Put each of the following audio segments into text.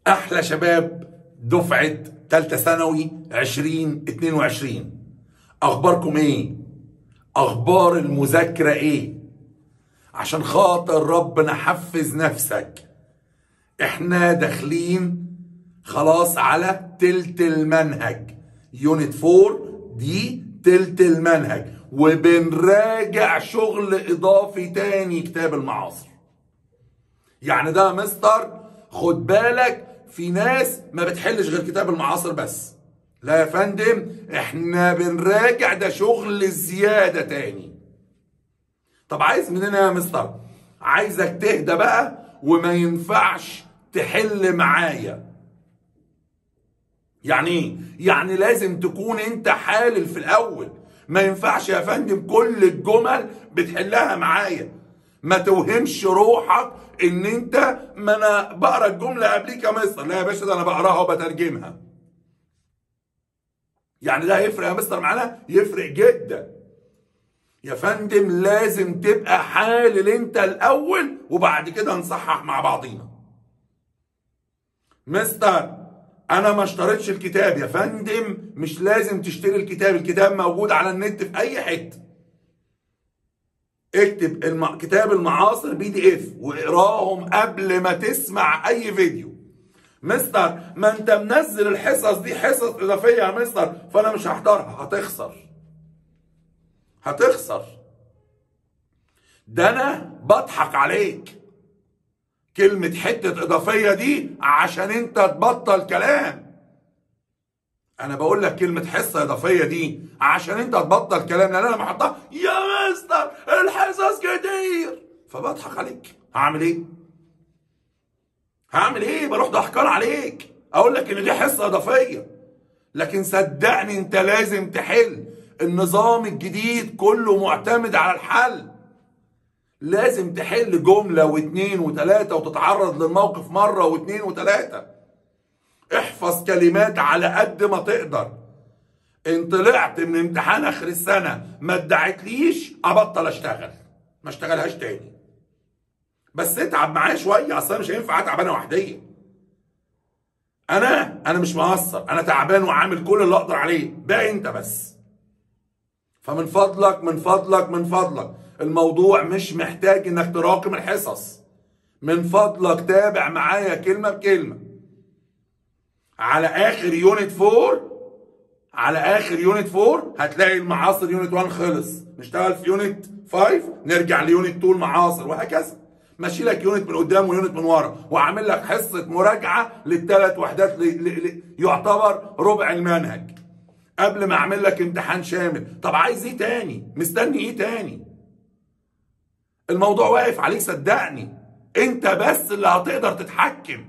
احلى شباب دفعه ثالثه ثانوي 2022 اخباركم ايه اخبار المذاكره ايه عشان خاطر ربنا حفز نفسك احنا داخلين خلاص على تلت المنهج يونت 4 دي تلت المنهج وبنراجع شغل اضافي تاني كتاب المعاصر يعني ده يا مستر خد بالك في ناس ما بتحلش غير كتاب المعاصر بس لا يا فندم احنا بنراجع ده شغل زياده تاني طب عايز مننا يا مستر عايزك تهدى بقى وما ينفعش تحل معايا يعني ايه يعني لازم تكون انت حالل في الاول ما ينفعش يا فندم كل الجمل بتحلها معايا ما توهمش روحك ان انت ما انا بقرا الجمله قبليك يا مستر لا يا باشا ده انا بقراها وبترجمها يعني ده هيفرق يا مستر معانا يفرق جدا يا فندم لازم تبقى حالل انت الاول وبعد كده نصحح مع بعضينا مستر انا ما اشتريتش الكتاب يا فندم مش لازم تشتري الكتاب الكتاب موجود على النت في اي حته اكتب الم... كتاب المعاصر بي دي اف واقراهم قبل ما تسمع اي فيديو مستر ما انت منزل الحصص دي حصص اضافيه يا مستر فانا مش هحضرها هتخسر هتخسر ده انا بضحك عليك كلمة حتة إضافية دي عشان أنت تبطل كلام. أنا بقول لك كلمة حصة إضافية دي عشان أنت تبطل كلام لأن أنا محطها يا مستر الحصص كتير فبضحك عليك. هعمل إيه؟ هعمل إيه؟ بروح ضحكان عليك. أقول لك إن دي حصة إضافية. لكن صدقني أنت لازم تحل. النظام الجديد كله معتمد على الحل. لازم تحل جملة واثنين وثلاثة وتتعرض للموقف مرة واثنين وثلاثة احفظ كلمات على قد ما تقدر ان طلعت من امتحان اخر السنة ما ادعتليش ابطل اشتغل ما اشتغلهاش تاني بس اتعب معايا شوية اصلا مش هينفع اتعب انا وحديا انا انا مش مقصر انا تعبان وعامل كل اللي اقدر عليه باقي انت بس فمن فضلك من فضلك من فضلك الموضوع مش محتاج انك تراكم الحصص من فضلك تابع معايا كلمه بكلمه على اخر يونت 4 على اخر يونت 4 هتلاقي المعاصر يونت 1 خلص نشتغل في يونت 5 نرجع ليونت 2 المعاصر وهكذا ماشي لك يونت من قدام ويونت من ورا واعمل لك حصه مراجعه للثلاث وحدات ل... ل... ل... يعتبر ربع المنهج قبل ما اعمل لك امتحان شامل طب عايز ايه تاني مستني ايه تاني الموضوع واقف عليك صدقني انت بس اللي هتقدر تتحكم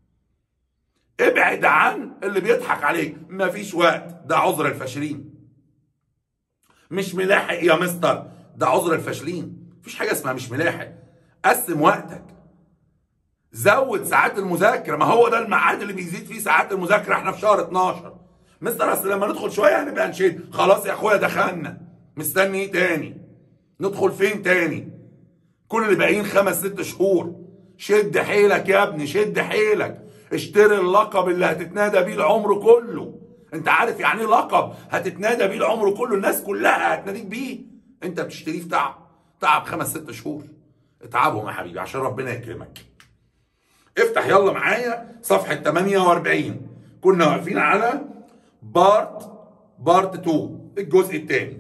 ابعد عن اللي بيضحك عليك مفيش وقت ده عذر الفاشلين مش ملاحق يا مستر ده عذر الفاشلين مفيش حاجه اسمها مش ملاحق قسم وقتك زود ساعات المذاكره ما هو ده الميعاد اللي بيزيد فيه ساعات المذاكره احنا في شهر 12 مستر اصل لما ندخل شويه هنبقى نشد خلاص يا اخويا دخلنا مستني ايه تاني ندخل فين تاني كل اللي باقيين خمس ست شهور شد حيلك يا ابني شد حيلك اشتري اللقب اللي هتتنادى بيه العمر كله انت عارف يعني ايه لقب هتتنادى بيه العمر كله الناس كلها هتناديك بيه انت بتشتريه في تعب تعب خمس ست شهور اتعبهم يا حبيبي عشان ربنا يكرمك افتح يلا معايا صفحة 48 كنا واقفين على بارت بارت 2 الجزء الثاني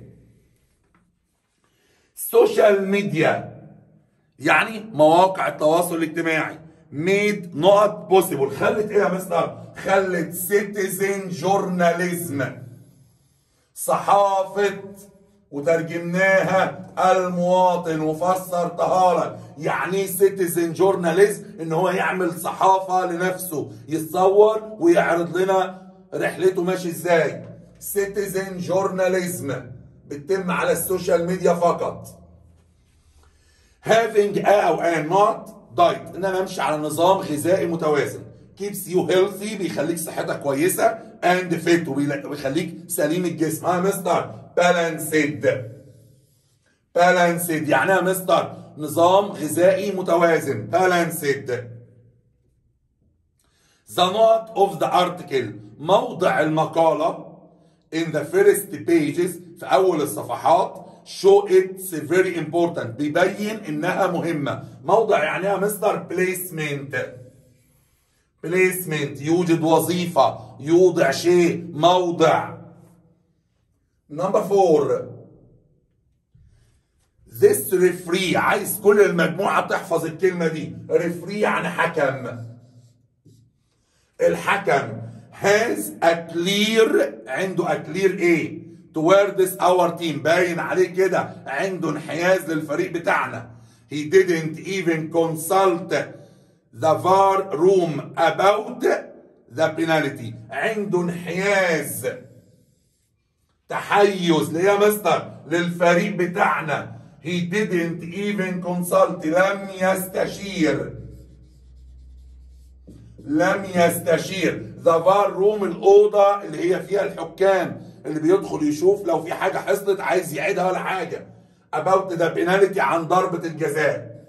سوشيال ميديا يعني مواقع التواصل الاجتماعي ميد نقط بوسيبل خلت ايه يا مستر خلت سيتيزن جورناليزم صحافة وترجمناها المواطن وفسرتها لك يعني ايه سيتيزن جورناليزم ان هو يعمل صحافة لنفسه يتصور ويعرض لنا رحلته ماشي ازاي سيتيزن جورناليزم بتتم على السوشيال ميديا فقط having a او ان not diet ان انا امشي على نظام غذائي متوازن keeps you healthy بيخليك صحتك كويسه and fit وبيخليك سليم الجسم ها مستر balanced balanced يعني ايه مستر نظام غذائي متوازن balanced the note of the article موضع المقالة in the first pages في أول الصفحات show it's very important بيبين إنها مهمة موضع يعني يا مستر placement placement يوجد وظيفة يوضع شيء موضع number four this referee عايز كل المجموعة تحفظ الكلمة دي referee يعني حكم الحكم has a clear عنده a clear ايه towards our team باين عليه كده عنده انحياز للفريق بتاعنا he didn't even consult the VAR room about the penalty عنده انحياز تحيز ليه يا مستر للفريق بتاعنا he didn't even consult لم يستشير لم يستشير ذا فار روم الأوضة اللي هي فيها الحكام اللي بيدخل يشوف لو في حاجة حصلت عايز يعيدها ولا حاجة about the penalty عن ضربة الجزاء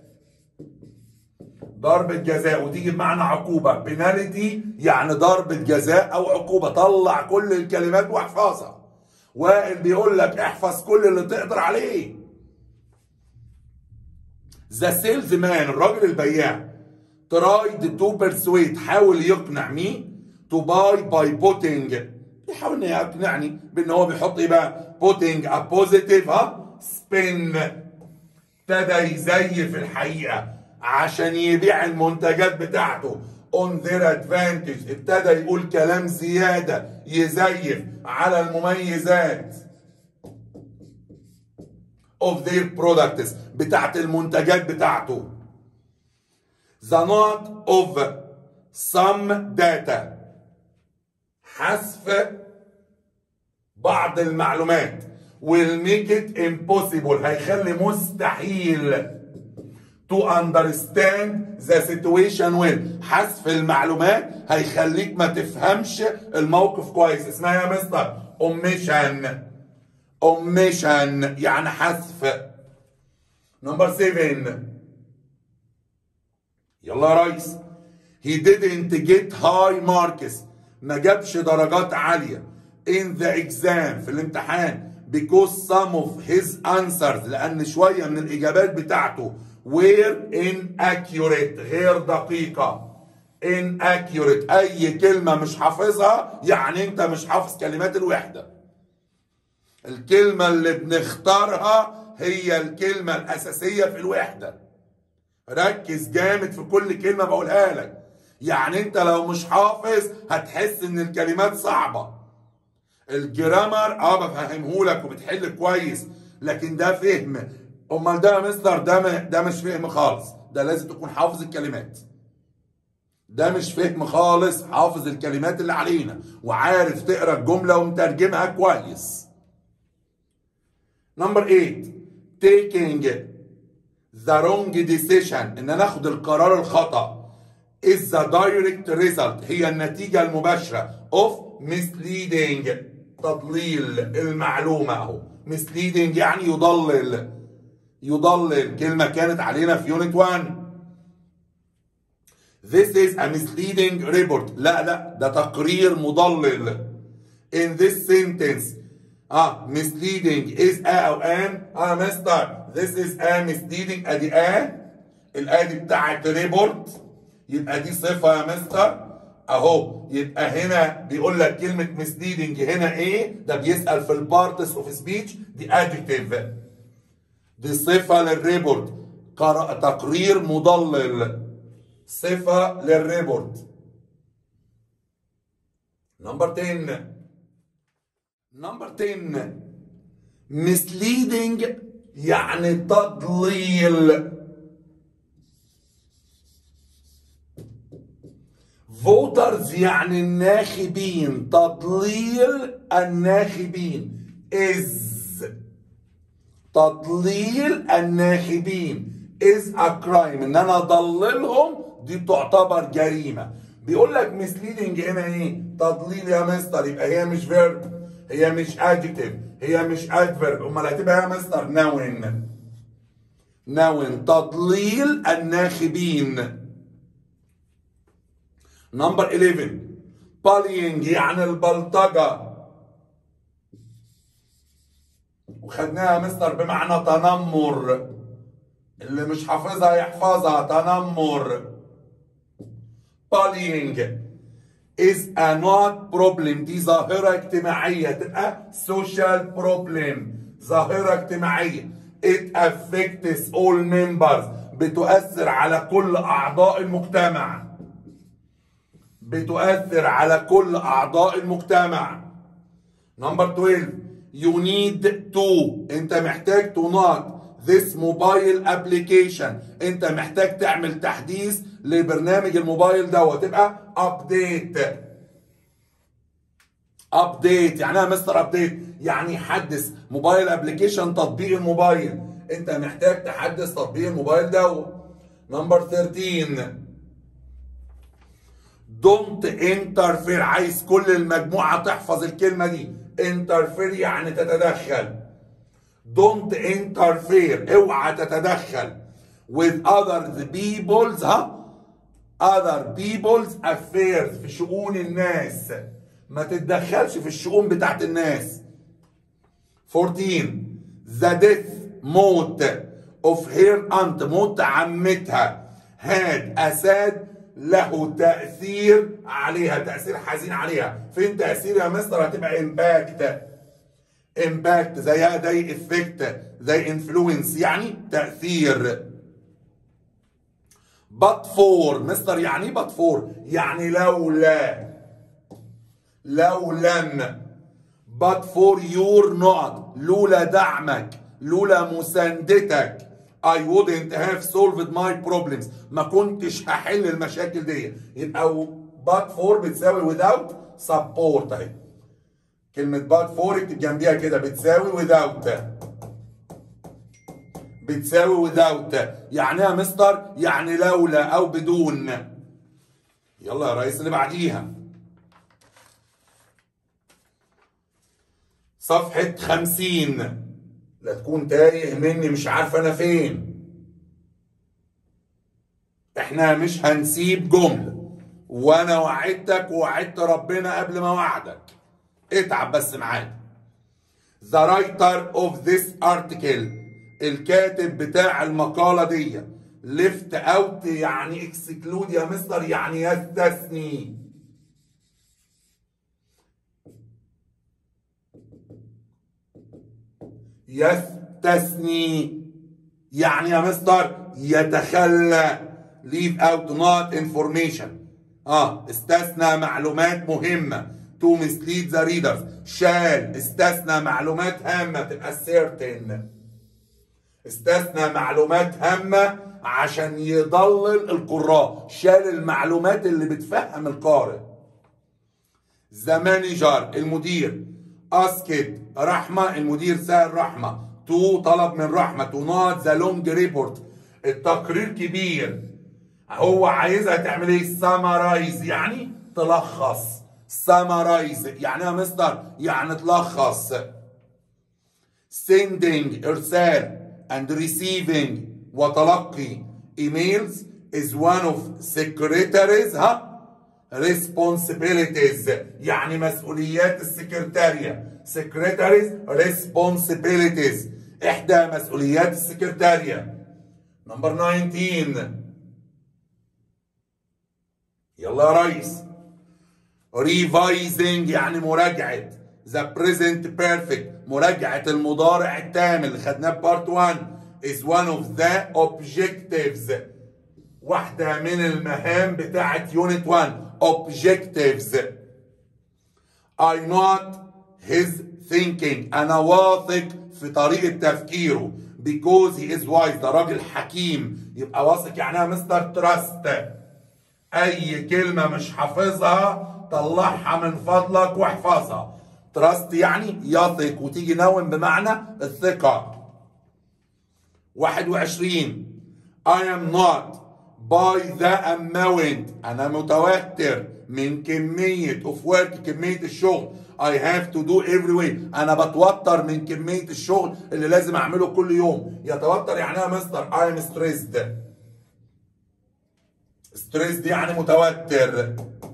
ضربة جزاء وتيجي بمعنى عقوبة بنالتي يعني ضربة جزاء أو عقوبة طلع كل الكلمات واحفظها وائل بيقول لك احفظ كل اللي تقدر عليه ذا سيلز مان الراجل البياع ترايد تو بيرسويت حاول يقنع مين تو باي باي بوتينج بيحاول انه يقنعني بان هو بيحط ايه بقى بوتينج ا بوزيتيف ها سبين ابتدى يزيف الحقيقه عشان يبيع المنتجات بتاعته اون ذير ادفانتج ابتدى يقول كلام زياده يزيف على المميزات of their products بتاعت المنتجات بتاعته the not of some data حذف بعض المعلومات will make it impossible هيخلي مستحيل to understand the situation well حذف المعلومات هيخليك ما تفهمش الموقف كويس اسمها يا مستر omission omission يعني حذف نمبر 7 يلا يا ريس he didn't get high marks ما جابش درجات عالية in the exam في الامتحان because some of his answers لأن شوية من الإجابات بتاعته were inaccurate غير دقيقة inaccurate أي كلمة مش حافظها يعني أنت مش حافظ كلمات الوحدة الكلمة اللي بنختارها هي الكلمة الأساسية في الوحدة ركز جامد في كل كلمة بقولها لك يعني انت لو مش حافظ هتحس ان الكلمات صعبة الجرامر اه بفهمه لك وبتحل كويس لكن ده فهم امال ده يا مستر ده م- ده مش فهم خالص ده لازم تكون حافظ الكلمات ده مش فهم خالص حافظ الكلمات اللي علينا وعارف تقرا الجملة ومترجمها كويس نمبر 8 taking the wrong decision ان انا اخد القرار الخطأ is the direct result هي النتيجة المباشرة of misleading تضليل المعلومة اهو misleading يعني يضلل يضلل كلمة كانت علينا في يونت 1 This is a misleading report لا لا ده تقرير مضلل in this sentence اه misleading is a او an اه مستر this is a misleading ادي a الادي بتاعت report يبقى دي صفة يا مستر اهو يبقى هنا بيقول لك كلمة misleading هنا ايه ده بيسأل في البارتس اوف سبيتش دي adjective دي صفة للريبورت قر- تقرير مضلل صفة للريبورت نمبر 10 نمبر 10 misleading يعني تضليل فوترز يعني الناخبين تضليل الناخبين is تضليل الناخبين is a crime ان انا اضللهم دي تعتبر جريمه بيقول لك misleading هنا ايه تضليل يا مستر يبقى هي مش verb هي مش adjective هي مش adverb امال هتبقى يا مستر noun noun تضليل الناخبين نمبر 11 bullying يعني البلطجة وخدناها مستر بمعنى تنمر اللي مش حافظها يحفظها تنمر bullying is a not problem دي ظاهرة اجتماعية تبقى social problem ظاهرة اجتماعية it affects all members بتؤثر على كل أعضاء المجتمع بتؤثر على كل أعضاء المجتمع نمبر 12 you need to انت محتاج to not this mobile application انت محتاج تعمل تحديث لبرنامج الموبايل دوت تبقى update ابديت يعني ايه مستر ابديت يعني حدث موبايل ابلكيشن تطبيق الموبايل انت محتاج تحدث تطبيق الموبايل ده نمبر 13 دونت انترفير عايز كل المجموعه تحفظ الكلمه دي انترفير يعني تتدخل دونت انترفير اوعى تتدخل with other people's ها other people's affairs في شؤون الناس ما تتدخلش في الشؤون بتاعت الناس 14 the death موت of her aunt موت عمتها had أساد له تأثير عليها تأثير حزين عليها فين تأثير يا مستر هتبقى امباكت امباكت زيها زي افكت زي انفلونس يعني تأثير but for مستر يعني ايه but for يعني لولا لو لم but for your not لولا دعمك لولا مساندتك I wouldn't have solved my problems ما كنتش هحل المشاكل دي يبقى but for بتساوي without support اهي كلمة but for اكتب جنبيها كده بتساوي without بتساوي without يعني ايه يا مستر يعني لولا او بدون يلا يا ريس اللي بعديها صفحة خمسين لا تكون تايه مني مش عارف انا فين احنا مش هنسيب جملة وانا وعدتك ووعدت ربنا قبل ما وعدك اتعب بس معانا The writer of this article الكاتب بتاع المقالة دي left out يعني exclude يا مستر يعني يستثني يستثني يعني يا مستر يتخلى leave out not information اه استثنى معلومات مهمة to mislead the readers شال استثنى معلومات هامة تبقى certain استثنى معلومات هامة عشان يضلل القراء شال المعلومات اللي بتفهم القارئ ذا مانجر المدير اسكت رحمه المدير سال رحمه تو طلب من رحمه تو نوت ذا لونج ريبورت التقرير كبير هو عايزها تعمل ايه سامرايز يعني تلخص سامرايز يعني يا مستر يعني تلخص sending ارسال and receiving وتلقي emails is one of secretaries ها responsibilities يعني مسؤوليات السكرتارية secretaries responsibilities إحدى مسؤوليات السكرتارية نمبر 19 يلا يا ريس revising يعني مراجعة the present perfect مراجعة المضارع التام اللي خدناه بارت 1 is one of the objectives واحدة من المهام بتاعت يونت 1 objectives I not his thinking أنا واثق في طريقة تفكيره because he is wise ده راجل حكيم يبقى واثق يعني يا مستر تراست أي كلمة مش حافظها طلعها من فضلك واحفظها تراست يعني يثق وتيجي نون بمعنى الثقة 21 I am not by the amount أنا متوتر من كمية of work كمية الشغل I have to do every way أنا بتوتر من كمية الشغل اللي لازم أعمله كل يوم يتوتر يعني إيه يا مستر I am stressed stressed يعني متوتر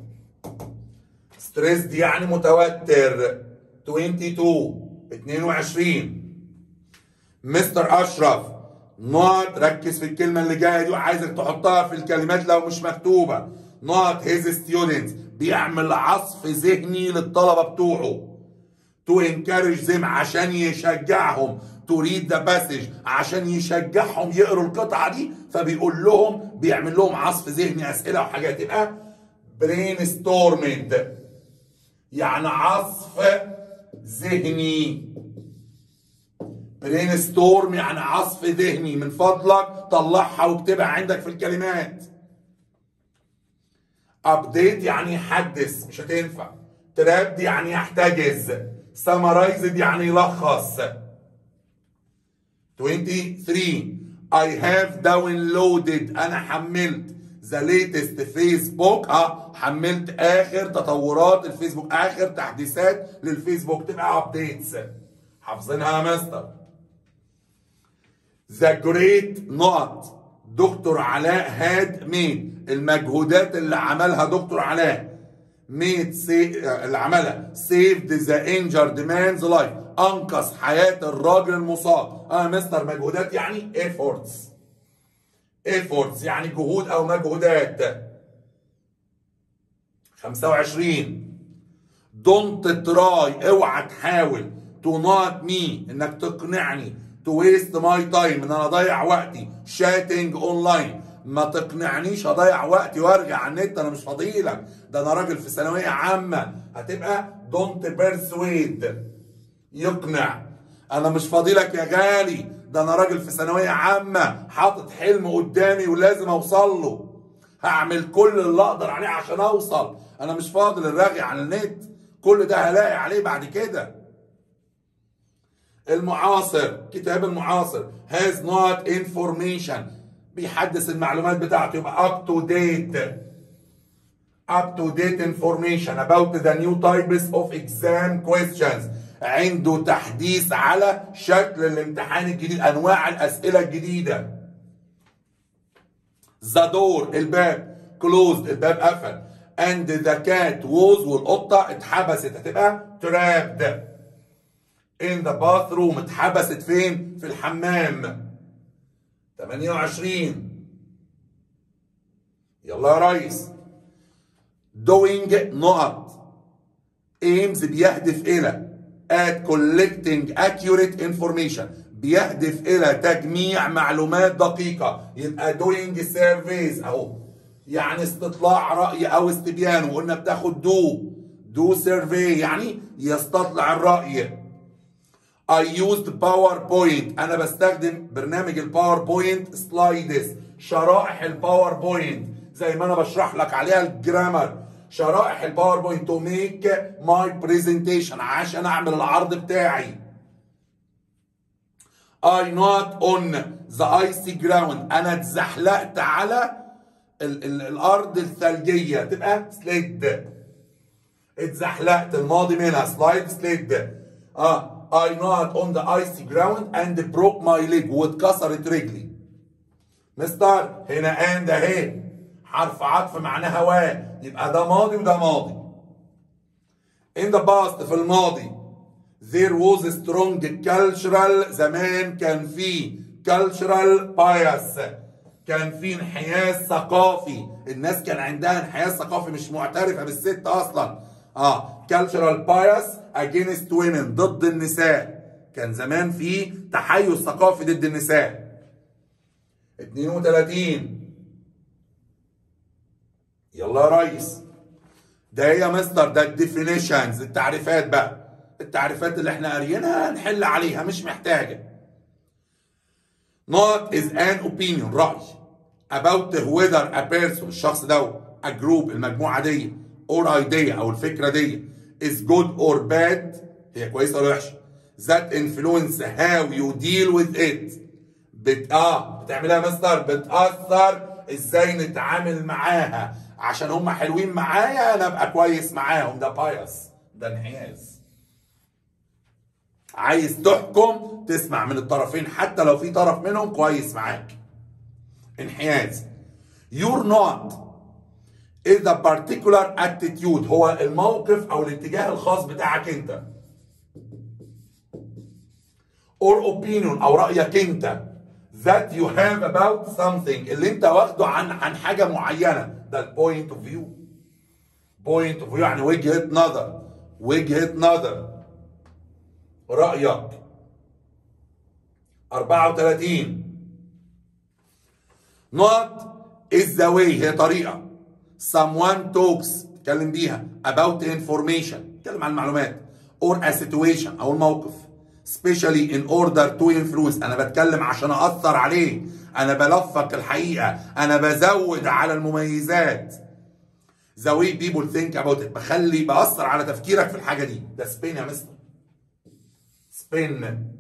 ستريسد يعني متوتر 22 22 مستر اشرف نوت ركز في الكلمه اللي جايه دي وعايزك تحطها في الكلمات لو مش مكتوبه نوت هيز ستودنتس بيعمل عصف ذهني للطلبه بتوعه تو انكارج زم عشان يشجعهم تو ريد ذا باسج عشان يشجعهم يقروا القطعه دي فبيقول لهم بيعمل لهم عصف ذهني اسئله وحاجات يبقى برين ستورمنت يعني عصف ذهني برين ستورم يعني عصف ذهني من فضلك طلعها واكتبها عندك في الكلمات ابديت يعني يحدث مش هتنفع تراب يعني يحتجز سمرايزد يعني يلخص 23 I have downloaded انا حملت ذا ليتست فيسبوك اه حملت اخر تطورات الفيسبوك اخر تحديثات للفيسبوك تبقى ابديتس حافظينها يا مستر ذا جريت نوت دكتور علاء هاد مين المجهودات اللي عملها دكتور علاء ميد سي اللي عملها سيفد ذا انجرد مانز لايف انقذ حياه الراجل المصاب اه مستر مجهودات يعني ايفورتس ايفورتس يعني جهود او مجهودات 25 دونت تراي اوعى تحاول تو نوت مي انك تقنعني تو ويست ماي تايم ان انا اضيع وقتي شاتنج اونلاين ما تقنعنيش اضيع وقتي وارجع على النت انا مش فاضيلك ده انا راجل في ثانويه عامه هتبقى دونت بيرسويد يقنع انا مش فاضيلك يا غالي ده انا راجل في ثانويه عامه حاطط حلم قدامي ولازم اوصل له هعمل كل اللي اقدر عليه عشان اوصل انا مش فاضي للرغي على النت كل ده هلاقي عليه بعد كده المعاصر كتاب المعاصر has not information بيحدث المعلومات بتاعته يبقى up to date up to date information about the new types of exam questions عنده تحديث على شكل الامتحان الجديد انواع الاسئله الجديده the door الباب closed الباب قفل and the cat was والقطه اتحبست هتبقى trapped in the bathroom اتحبست فين في الحمام 28 يلا يا ريس doing نقط aims بيهدف الى at collecting accurate information بيهدف الى تجميع معلومات دقيقه يبقى doing surveys اهو يعني استطلاع راي او استبيان وقلنا بتاخد دو دو سيرفي يعني يستطلع الراي I used PowerPoint أنا بستخدم برنامج الباوربوينت سلايدز شرائح الباوربوينت زي ما أنا بشرح لك عليها الجرامر شرائح الباوربوينت تو ميك ماي برزنتيشن عشان أعمل العرض بتاعي I not on the icy ground أنا اتزحلقت على ال ال الأرض الثلجية تبقى سليد اتزحلقت الماضي منها سلايد سليد اه I not on the icy ground and broke my leg واتكسرت رجلي مستر هنا and اهي حرف عطف معناها و يبقى ده ماضي وده ماضي in the past في الماضي there was a strong cultural زمان كان في cultural bias كان في انحياز ثقافي الناس كان عندها انحياز ثقافي مش معترفه بالست اصلا اه cultural bias against women ضد النساء كان زمان في تحيز ثقافي ضد النساء 32 يلا يا ريس ده يا مستر ده الديفينيشنز التعريفات بقى التعريفات اللي احنا قاريينها نحل عليها مش محتاجه not is an opinion رأي about whether a person الشخص ده a group المجموعة دي or idea أو الفكرة دي is good or bad هي كويسة ولا وحشة that influence how you deal with it بت اه بتعملها يا مستر بتأثر ازاي نتعامل معاها عشان هم حلوين معايا انا ابقى كويس معاهم ده بايس ده انحياز عايز تحكم تسمع من الطرفين حتى لو في طرف منهم كويس معاك انحياز you're not is the particular attitude هو الموقف او الاتجاه الخاص بتاعك انت or opinion او رايك انت that you have about something اللي انت واخده عن عن حاجه معينه ده البوينت اوف فيو بوينت اوف فيو يعني وجهه نظر وجهه نظر رايك 34 not is the way هي طريقه someone talks اتكلم بيها about information اتكلم عن المعلومات or a situation او الموقف especially in order to influence انا بتكلم عشان اثر عليه انا بلفق الحقيقه انا بزود على المميزات the way people think about it بخلي باثر على تفكيرك في الحاجه دي ده سبين يا مستر سبين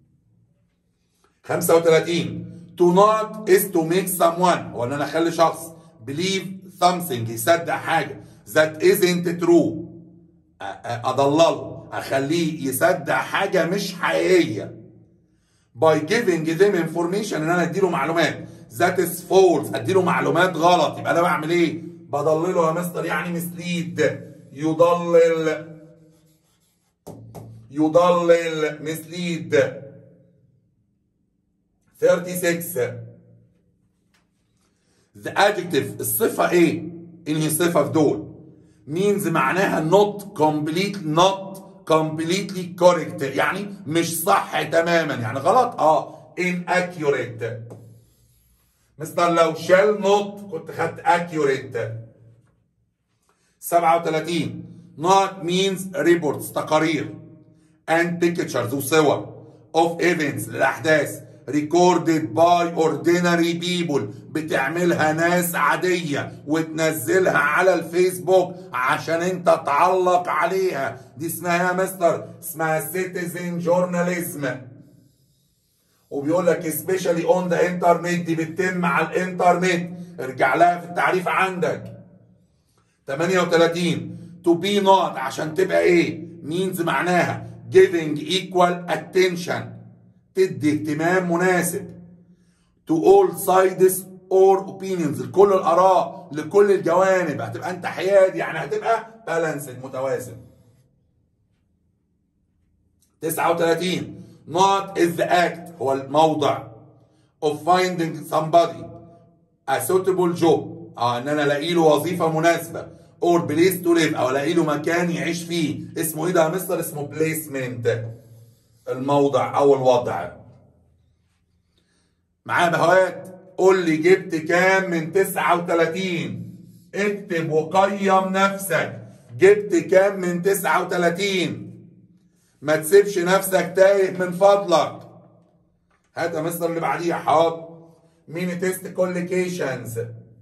35 to not is to make someone هو ان انا اخلي شخص believe something يصدق حاجه that isn't true أ- أ- اضلله اخليه يصدق حاجه مش حقيقيه by giving them information ان انا اديله معلومات that is false اديله معلومات غلط يبقى انا بعمل ايه بضلله يا مستر يعني مسليد يضلل يضلل مسليد 36 The adjective الصفة ايه؟ انهي صفة في دول؟ means معناها not complete not completely correct يعني مش صح تماما يعني غلط اه inaccurate مستر لو shall not كنت خدت accurate 37 not means reports تقارير and pictures وصور of events للأحداث recorded by ordinary people بتعملها ناس عادية وتنزلها على الفيسبوك عشان انت تعلق عليها دي اسمها يا مستر اسمها citizen journalism وبيقول لك especially on the internet دي بتتم على الانترنت ارجع لها في التعريف عندك 38 to be not عشان تبقى ايه means معناها giving equal attention تدي اهتمام مناسب to all sides or opinions لكل الاراء لكل الجوانب هتبقى انت حيادي يعني هتبقى balanced متوازن 39 not is the act هو الموضع of finding somebody a suitable job اه ان انا الاقي له وظيفه مناسبه or place to live او الاقي له مكان يعيش فيه اسمه ايه ده يا مستر اسمه placement الموضع او الوضع معايا بهوات قول لي جبت كام من 39 اكتب وقيم نفسك جبت كام من 39 ما تسيبش نفسك تايه من فضلك هات يا مستر اللي بعديها حاضر ميني تيست كوليكيشنز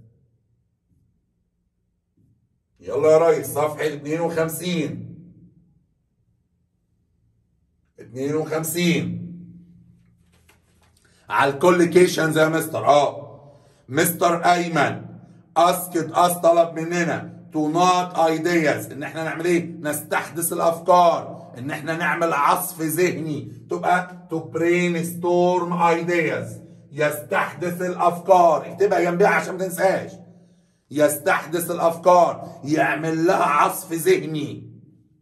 يلا يا ريس صفحة 52 52 على الكوليكيشنز يا مستر اه مستر ايمن اسكت اس طلب مننا تو نوت ايدياز ان احنا نعمل ايه نستحدث الافكار ان احنا نعمل عصف ذهني تبقى تو برين ستورم ايدياز يستحدث الافكار اكتبها جنبها عشان ما تنساش يستحدث الافكار يعمل لها عصف ذهني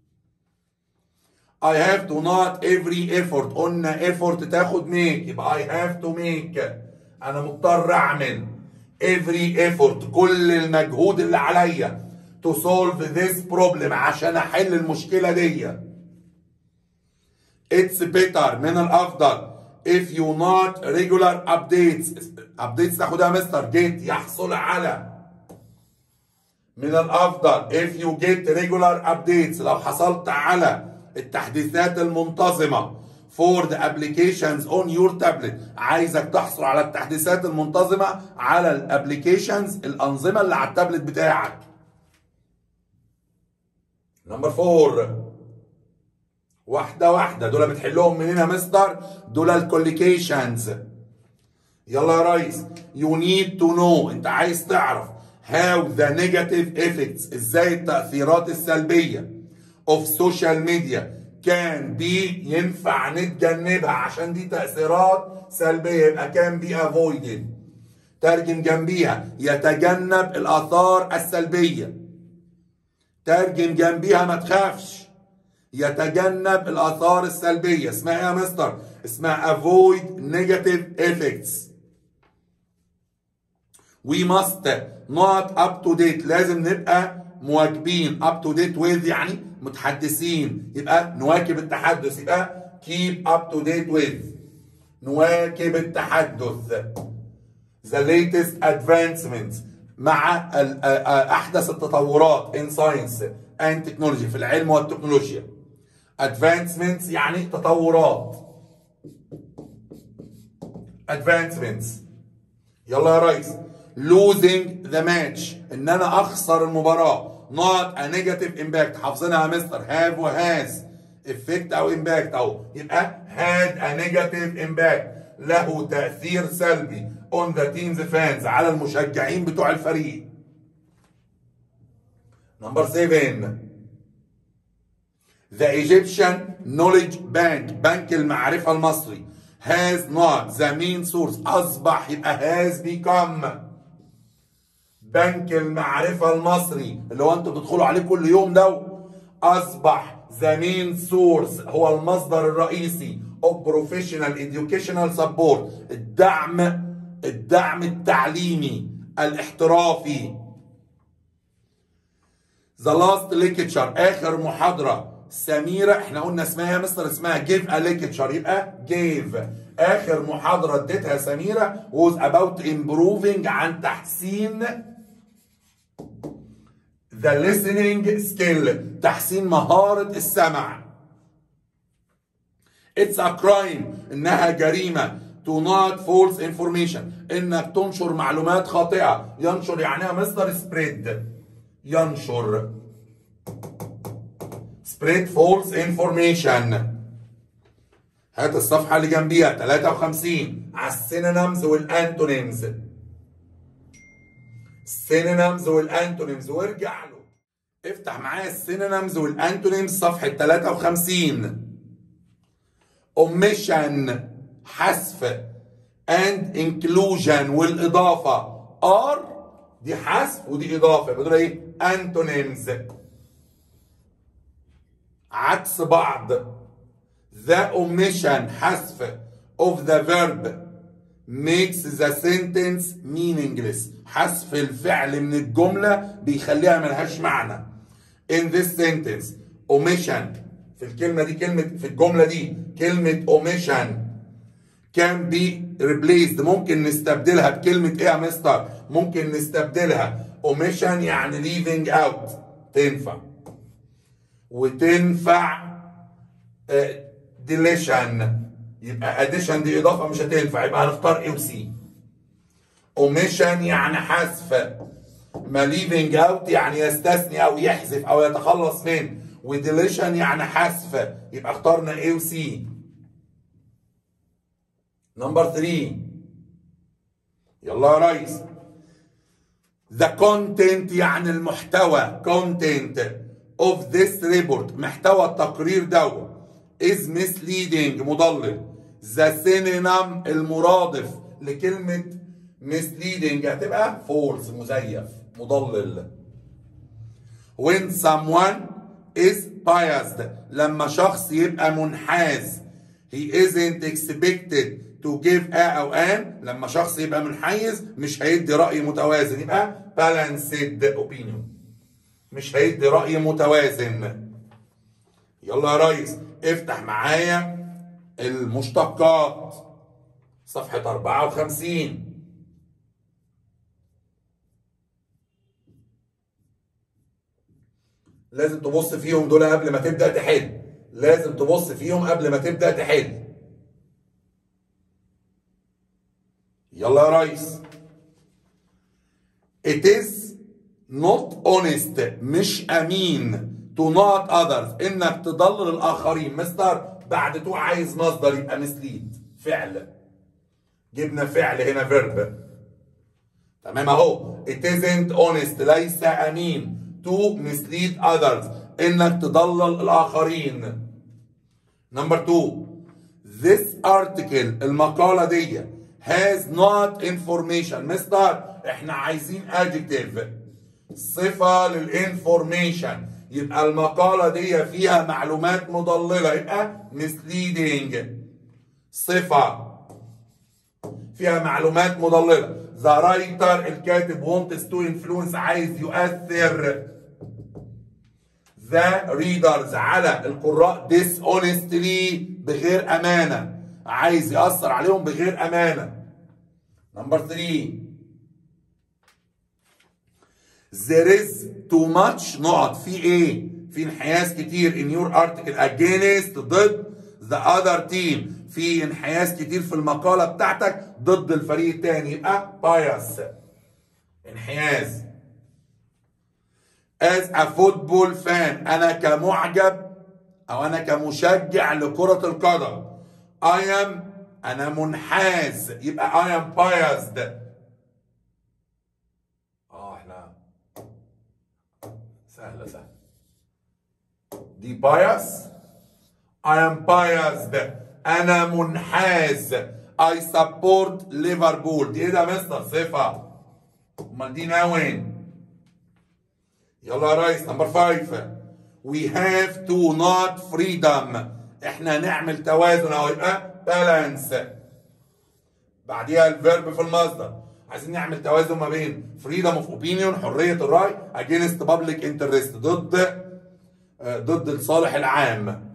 I have to not every effort قلنا effort تاخد make يبقى I have to make انا مضطر اعمل every effort كل المجهود اللي عليا to solve this problem عشان احل المشكلة دي it's better من الافضل if you not regular updates updates تاخدها مستر get يحصل على من الافضل if you get regular updates لو حصلت على التحديثات المنتظمة for the applications on your tablet عايزك تحصل على التحديثات المنتظمة على الابليكيشنز الأنظمة اللي على التابلت بتاعك نمبر فور واحدة واحدة دول بتحلهم منين يا مستر دول الكوليكيشنز يلا يا ريس you need to know انت عايز تعرف how the negative effects ازاي التأثيرات السلبية of social media كان بي ينفع نتجنبها عشان دي تأثيرات سلبية يبقى كان بي avoided ترجم جنبيها يتجنب الآثار السلبية ترجم جنبيها ما تخافش يتجنب الآثار السلبية اسمها ايه يا مستر اسمها avoid negative effects we must not up to date لازم نبقى مواكبين up to date with يعني متحدثين يبقى نواكب التحدث يبقى keep up to date with نواكب التحدث the latest advancements مع احدث التطورات in science and technology في العلم والتكنولوجيا advancements يعني تطورات advancements يلا يا ريس losing the match ان انا اخسر المباراه not a negative impact حافظينها يا مستر have و has effect او impact او يبقى had a negative impact له تاثير سلبي on the team's fans على المشجعين بتوع الفريق نمبر 7 The Egyptian Knowledge Bank بنك المعرفة المصري has not the main source أصبح يبقى has become بنك المعرفة المصري اللي هو انتوا بتدخلوا عليه كل يوم ده أصبح the main source هو المصدر الرئيسي of professional educational support الدعم الدعم التعليمي الاحترافي The last lecture آخر محاضرة سميرة احنا قلنا اسمها يا مستر اسمها give a lecture يبقى gave آخر محاضرة اديتها سميرة was about improving عن تحسين the listening skill تحسين مهارة السمع It's a crime إنها جريمة to not false information إنك تنشر معلومات خاطئة ينشر يعني يا مستر spread ينشر spread false information هات الصفحة اللي جنبيها 53 على السينونيمز والانتونيمز السينونيمز والانتونيمز وارجع له افتح معايا السينونيمز والانتونيمز صفحة 53 omission حذف and inclusion والإضافة are دي حذف ودي إضافة يبقى دول إيه؟ antonyms عكس بعض the omission حذف of the verb makes the sentence meaningless حذف الفعل من الجملة بيخليها ملهاش معنى in this sentence omission في الكلمة دي كلمة في الجملة دي كلمة omission can be replaced ممكن نستبدلها بكلمة ايه يا مستر؟ ممكن نستبدلها omission يعني leaving out تنفع وتنفع uh, deletion يبقى addition دي اضافة مش هتنفع يبقى هنختار A و C omission يعني حذف ما leaving out يعني يستثني او يحذف او يتخلص من وديليشن يعني حذف يبقى اخترنا A و C نمبر 3 يلا يا ريس The content يعني المحتوى content of this report محتوى التقرير ده is misleading مضلل the synonym المرادف لكلمة misleading هتبقى false مزيف مضلل when someone is biased لما شخص يبقى منحاز he isn't expected to give a او an لما شخص يبقى منحيز مش هيدي رأي متوازن يبقى balanced opinion مش هيدي رأي متوازن يلا يا ريس افتح معايا المشتقات صفحة 54 لازم تبص فيهم دول قبل ما تبدأ تحل لازم تبص فيهم قبل ما تبدأ تحل يلا يا ريس It is not honest مش أمين to not others إنك تضلل الآخرين مستر بعد تو عايز مصدر يبقى mislead فعل جبنا فعل هنا verb تمام اهو it isn't honest ليس أمين to mislead others إنك تضلل الآخرين نمبر 2 this article المقالة دي has not information مستر احنا عايزين adjective صفة للانفورميشن يبقى المقالة دي فيها معلومات مضللة يبقى misleading صفة فيها معلومات مضللة ذا رايتر الكاتب wants to influence عايز يؤثر ذا ريدرز على القراء dishonestly بغير أمانة عايز يأثر عليهم بغير أمانة نمبر 3 there is too much نقط في ايه في انحياز كتير in your article against ضد the other team في انحياز كتير في المقالة بتاعتك ضد الفريق التاني يبقى bias انحياز as a football fan انا كمعجب او انا كمشجع لكرة القدم I am انا منحاز يبقى I am biased اه احنا سهلة سهلة دي bias I am biased انا منحاز I support ليفربول دي ايه ده يا مستر صفة امال دي ناوين يلا يا ريس نمبر 5 we have to not freedom احنا نعمل توازن اهو يبقى بالانس بعديها الفيرب في المصدر عايزين نعمل توازن ما بين freedom of opinion حرية الرأي against public interest ضد آه، ضد الصالح العام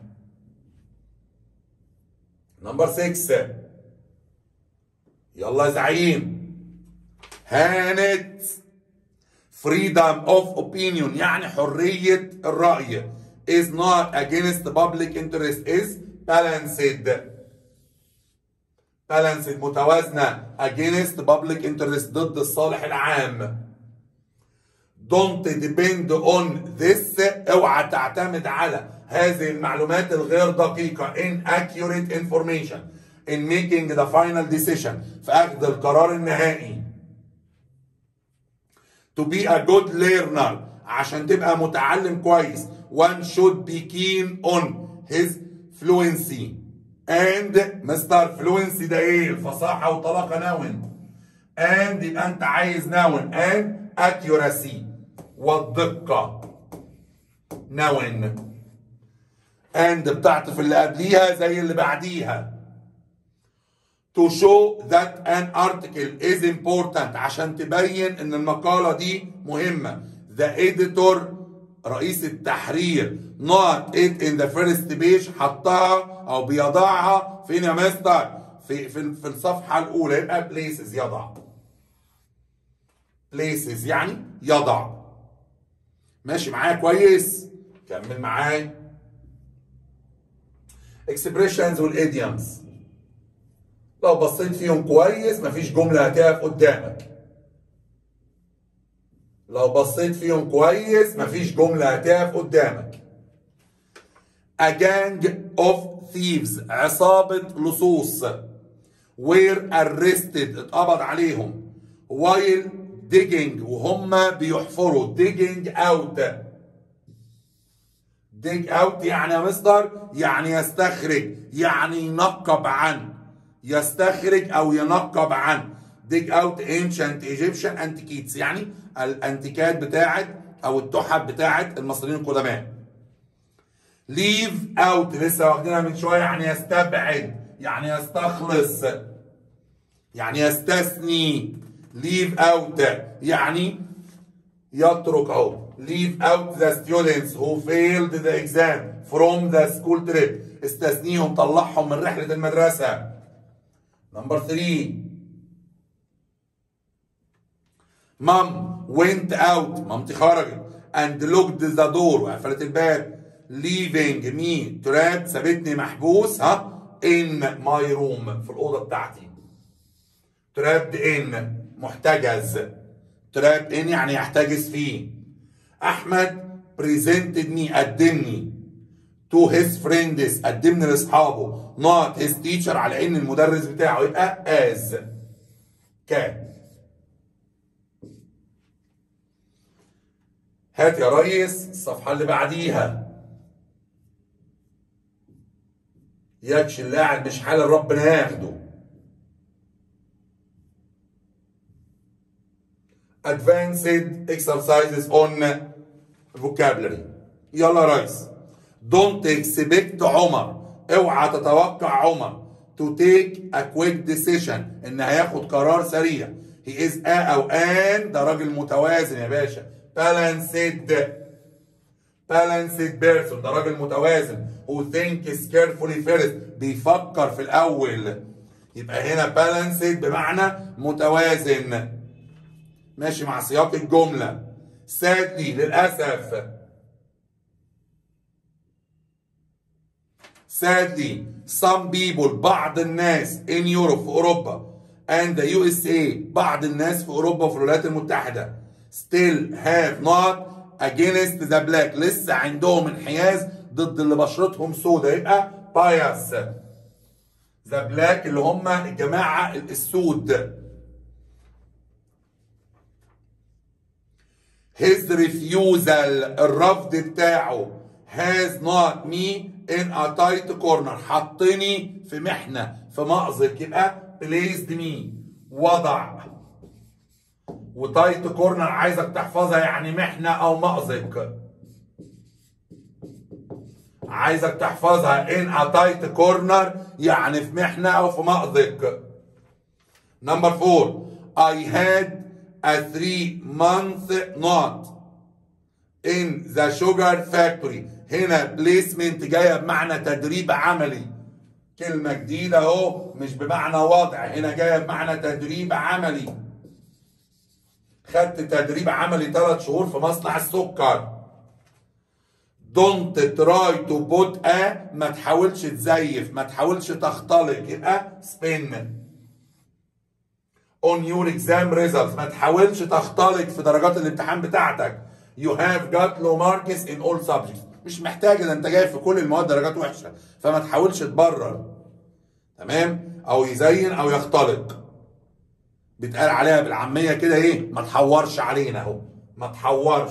نمبر 6 يلا يا زعيم هانت freedom of opinion يعني حرية الرأي is not against public interest is balanced balanced متوازنة against public interest ضد الصالح العام don't depend on this اوعى تعتمد على هذه المعلومات الغير دقيقة inaccurate information in making the final decision في أخذ القرار النهائي to be a good learner عشان تبقى متعلم كويس one should be keen on his fluency and مستر fluency ده ايه الفصاحة وطلاقة نون and يبقى انت عايز نون and accuracy والدقة نون and بتعطف اللي قبليها زي اللي بعديها to show that an article is important عشان تبين ان المقالة دي مهمة the editor رئيس التحرير not it in the first page حطها او بيضعها فين يا مستر في في, في الصفحة الأولى يبقى places يضع places يعني يضع ماشي معايا كويس كمل معايا expressions والidioms لو بصيت فيهم كويس مفيش جملة هتقف قدامك لو بصيت فيهم كويس مفيش جملة هتقف قدامك A gang of thieves عصابة لصوص were arrested اتقبض عليهم while digging وهم بيحفروا digging out dig out يعني يا مستر يعني يستخرج يعني ينقب عن يستخرج او ينقب عن dig out ancient Egyptian antiquities يعني الانتيكات بتاعت او التحف بتاعت المصريين القدماء leave out لسه واخدينها من شويه يعني يستبعد يعني يستخلص يعني يستثني leave out يعني يترك اهو leave out the students who failed the exam from the school trip استثنيهم طلعهم من رحله المدرسه نمبر 3 مام went out مامتي خرجت and locked the door وقفلت الباب leaving me trapped سابتني محبوس ها in my room في الأوضة بتاعتي trapped in محتجز trapped in يعني يحتجز فيه أحمد presented me قدمني to his friends قدمني لاصحابه not his teacher على ان المدرس بتاعه يبقى as كان هات يا ريس الصفحة اللي بعديها يكش اللاعب مش حال ربنا ياخده advanced exercises on vocabulary يلا يا ريس don't expect عمر اوعى تتوقع عمر to take a quick decision ان هياخد قرار سريع he is a او an ده راجل متوازن يا باشا balanced balanced person ده راجل متوازن who thinks carefully first بيفكر في الاول يبقى هنا balanced بمعنى متوازن ماشي مع سياق الجملة sadly للأسف sadly some people بعض الناس in Europe في أوروبا and the USA بعض الناس في أوروبا وفي الولايات المتحدة still have not against the black لسه عندهم انحياز ضد اللي بشرتهم سودة يبقى bias the black اللي هم الجماعة السود his refusal الرفض بتاعه has not me in a tight corner حطني في محنة في مأزق يبقى placed me وضع وتايت كورنر عايزك تحفظها يعني محنة أو مأزق عايزك تحفظها in a tight corner يعني في محنة أو في مأزق نمبر فور I had a three month not in the sugar factory هنا بليسمنت جايه بمعنى تدريب عملي كلمه جديده اهو مش بمعنى وضع هنا جايه بمعنى تدريب عملي خدت تدريب عملي ثلاث شهور في مصنع السكر دونت تراي تو بوت ا ما تحاولش تزيف ما تحاولش تختلق يبقى سبين on your exam results ما تحاولش تختلق في درجات الامتحان بتاعتك you have got low marks in all subjects مش محتاج ده انت جايب في كل المواد درجات وحشه فما تحاولش تبرر تمام او يزين او يختلق بيتقال عليها بالعاميه كده ايه ما تحورش علينا اهو ما تحورش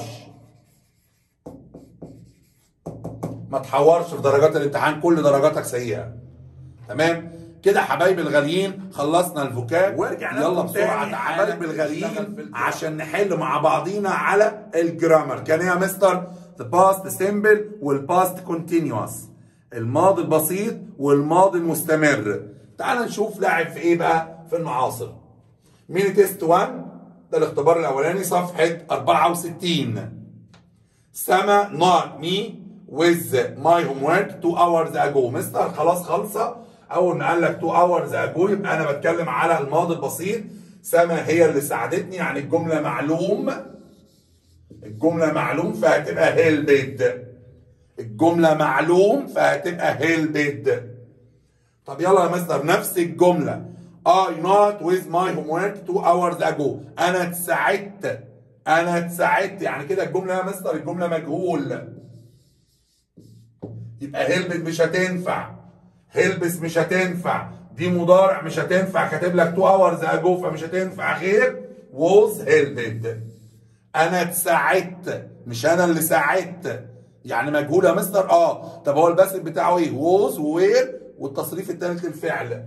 ما تحورش في درجات الامتحان كل درجاتك سيئه تمام كده حبايبي الغاليين خلصنا الفوكاب ورجعنا يلا لكم بسرعه تاني تعالى حبايبي الغاليين نشتغل في الجرامر. عشان نحل مع بعضينا على الجرامر كان ايه يا مستر the past simple والpast continuous الماضي البسيط والماضي المستمر تعال نشوف لاعب في ايه بقى في المعاصر ميني تيست 1 ده الاختبار الاولاني صفحه 64 سما not me with my homework two hours ago مستر خلاص خالصه اول ما قال لك two hours ago يبقى انا بتكلم على الماضي البسيط سما هي اللي ساعدتني يعني الجمله معلوم الجمله معلوم فهتبقى هيلبد الجمله معلوم فهتبقى هيلبد طب يلا يا مستر نفس الجمله I not with my homework two hours ago انا اتساعدت انا اتساعدت يعني كده الجمله يا مستر الجمله مجهول يبقى هيلبت مش هتنفع هيلبس مش هتنفع دي مضارع مش هتنفع كاتب لك 2 hours ago فمش هتنفع غير was helped انا اتساعدت مش انا اللي ساعدت يعني مجهول يا مستر اه طب هو الباسف بتاعه ايه was ووير والتصريف الثالث للفعل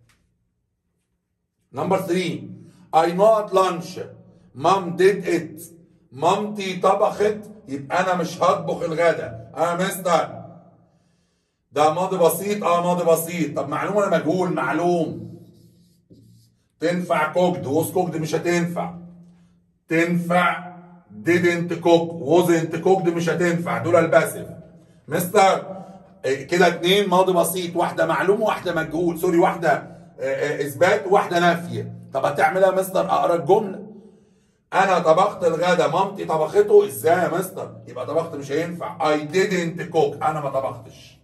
نمبر 3 I not lunch مام did it مامتي طبخت يبقى انا مش هطبخ الغدا انا مستر ده ماضي بسيط اه ماضي بسيط طب معلوم ولا مجهول معلوم تنفع كوكد ووز كوكد مش هتنفع تنفع didn't cook wasn't cooked مش هتنفع دول الباسف مستر إيه كده اتنين ماضي بسيط واحدة معلوم وواحدة مجهول سوري واحدة آه، آه، اثبات وواحدة نفي طب هتعملها يا مستر اقرا الجملة انا طبخت الغدا مامتي طبخته ازاي يا مستر يبقى طبخت مش هينفع I didn't cook انا ما طبختش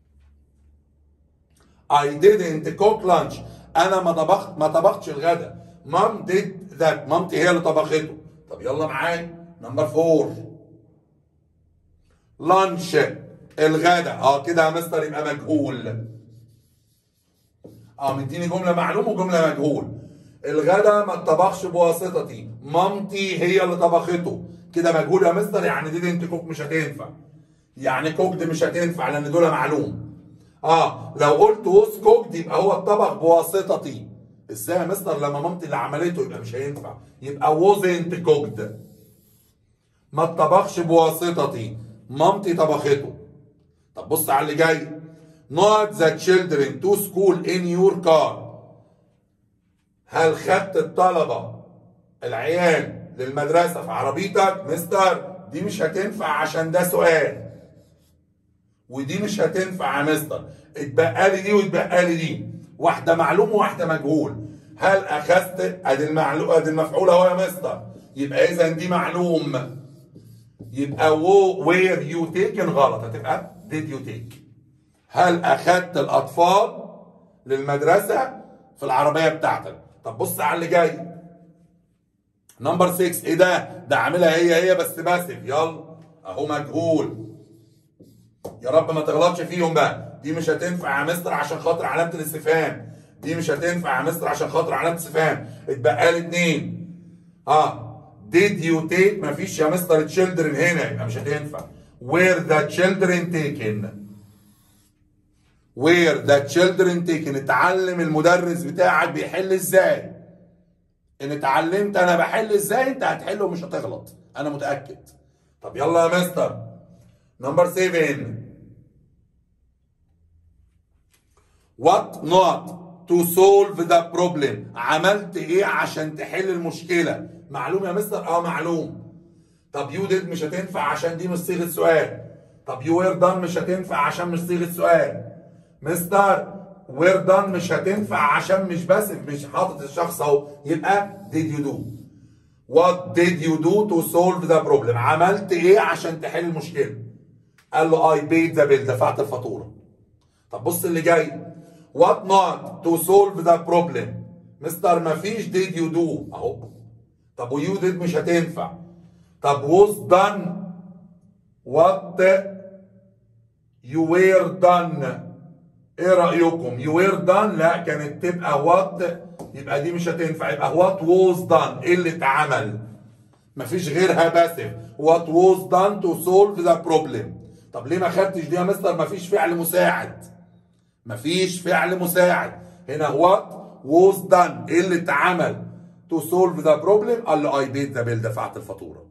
I didn't cook lunch انا ما طبخت ما طبختش الغدا مام did that مامتي هي اللي طبخته طب يلا معايا نمبر فور لانش الغدا اه كده يا مستر يبقى مجهول اه مديني جمله معلوم وجمله مجهول الغدا ما اتطبخش بواسطتي مامتي هي اللي طبخته كده مجهول يا مستر يعني دي انت كوك مش هتنفع يعني كوكد مش هتنفع لان دول معلوم اه لو قلت ووز كوكد يبقى هو الطبخ بواسطتي ازاي يا مستر لما مامتي اللي عملته يبقى مش هينفع يبقى wasn't cooked ما اتطبخش بواسطتي مامتي طبخته طب بص على اللي جاي not the children to school in your car هل خدت الطلبة العيال للمدرسة في عربيتك مستر دي مش هتنفع عشان ده سؤال ودي مش هتنفع يا مستر اتبقى لي دي واتبقى لي دي واحدة معلوم وواحدة مجهول هل أخذت ادي المعلوم ادي المفعول اهو يا مستر يبقى إذا دي معلوم يبقى wo where you taken غلط هتبقى did you take هل أخذت الأطفال للمدرسة في العربية بتاعتك طب بص على اللي جاي نمبر 6 ايه ده ده عاملها هي هي بس باسف يلا اهو مجهول يا رب ما تغلطش فيهم بقى دي مش هتنفع يا مستر عشان خاطر علامه الاستفهام دي مش هتنفع يا مستر عشان خاطر علامه الاستفهام اتبقى لي اتنين اه did you take مفيش يا مستر children هنا يبقى مش هتنفع where the children taken where the children taken اتعلم المدرس بتاعك بيحل ازاي ان اتعلمت انا بحل ازاي انت هتحل ومش هتغلط انا متاكد طب يلا يا مستر نمبر 7 what not to solve the problem عملت ايه عشان تحل المشكله معلوم يا مستر اه معلوم طب يو ديد مش هتنفع عشان دي مش صيغه سؤال طب يو وير دان مش هتنفع عشان مش صيغه سؤال مستر وير دان مش هتنفع عشان مش باسف مش حاطط الشخص اهو يبقى did you do what did you do to solve the problem عملت ايه عشان تحل المشكله قال له I paid the bill دفعت الفاتوره طب بص اللي جاي what not to solve the problem مستر مفيش did you do اهو طب ويو did مش هتنفع طب was done what you were done ايه رايكم يو وير دان لا كانت تبقى وات يبقى دي مش هتنفع يبقى وات ووز دان ايه اللي اتعمل مفيش غيرها باسف وات ووز دان تو سولف ذا بروبلم طب ليه ما خدتش دي يا مستر مفيش فعل مساعد مفيش فعل مساعد هنا وات ووز دان ايه اللي اتعمل تو سولف ذا بروبلم قال له اي بيت ذا بيل دفعت الفاتوره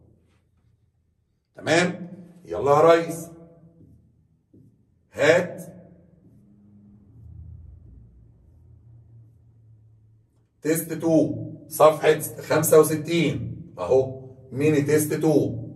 تمام يلا يا ريس هات تيست 2 صفحة 65 اهو ميني تيست 2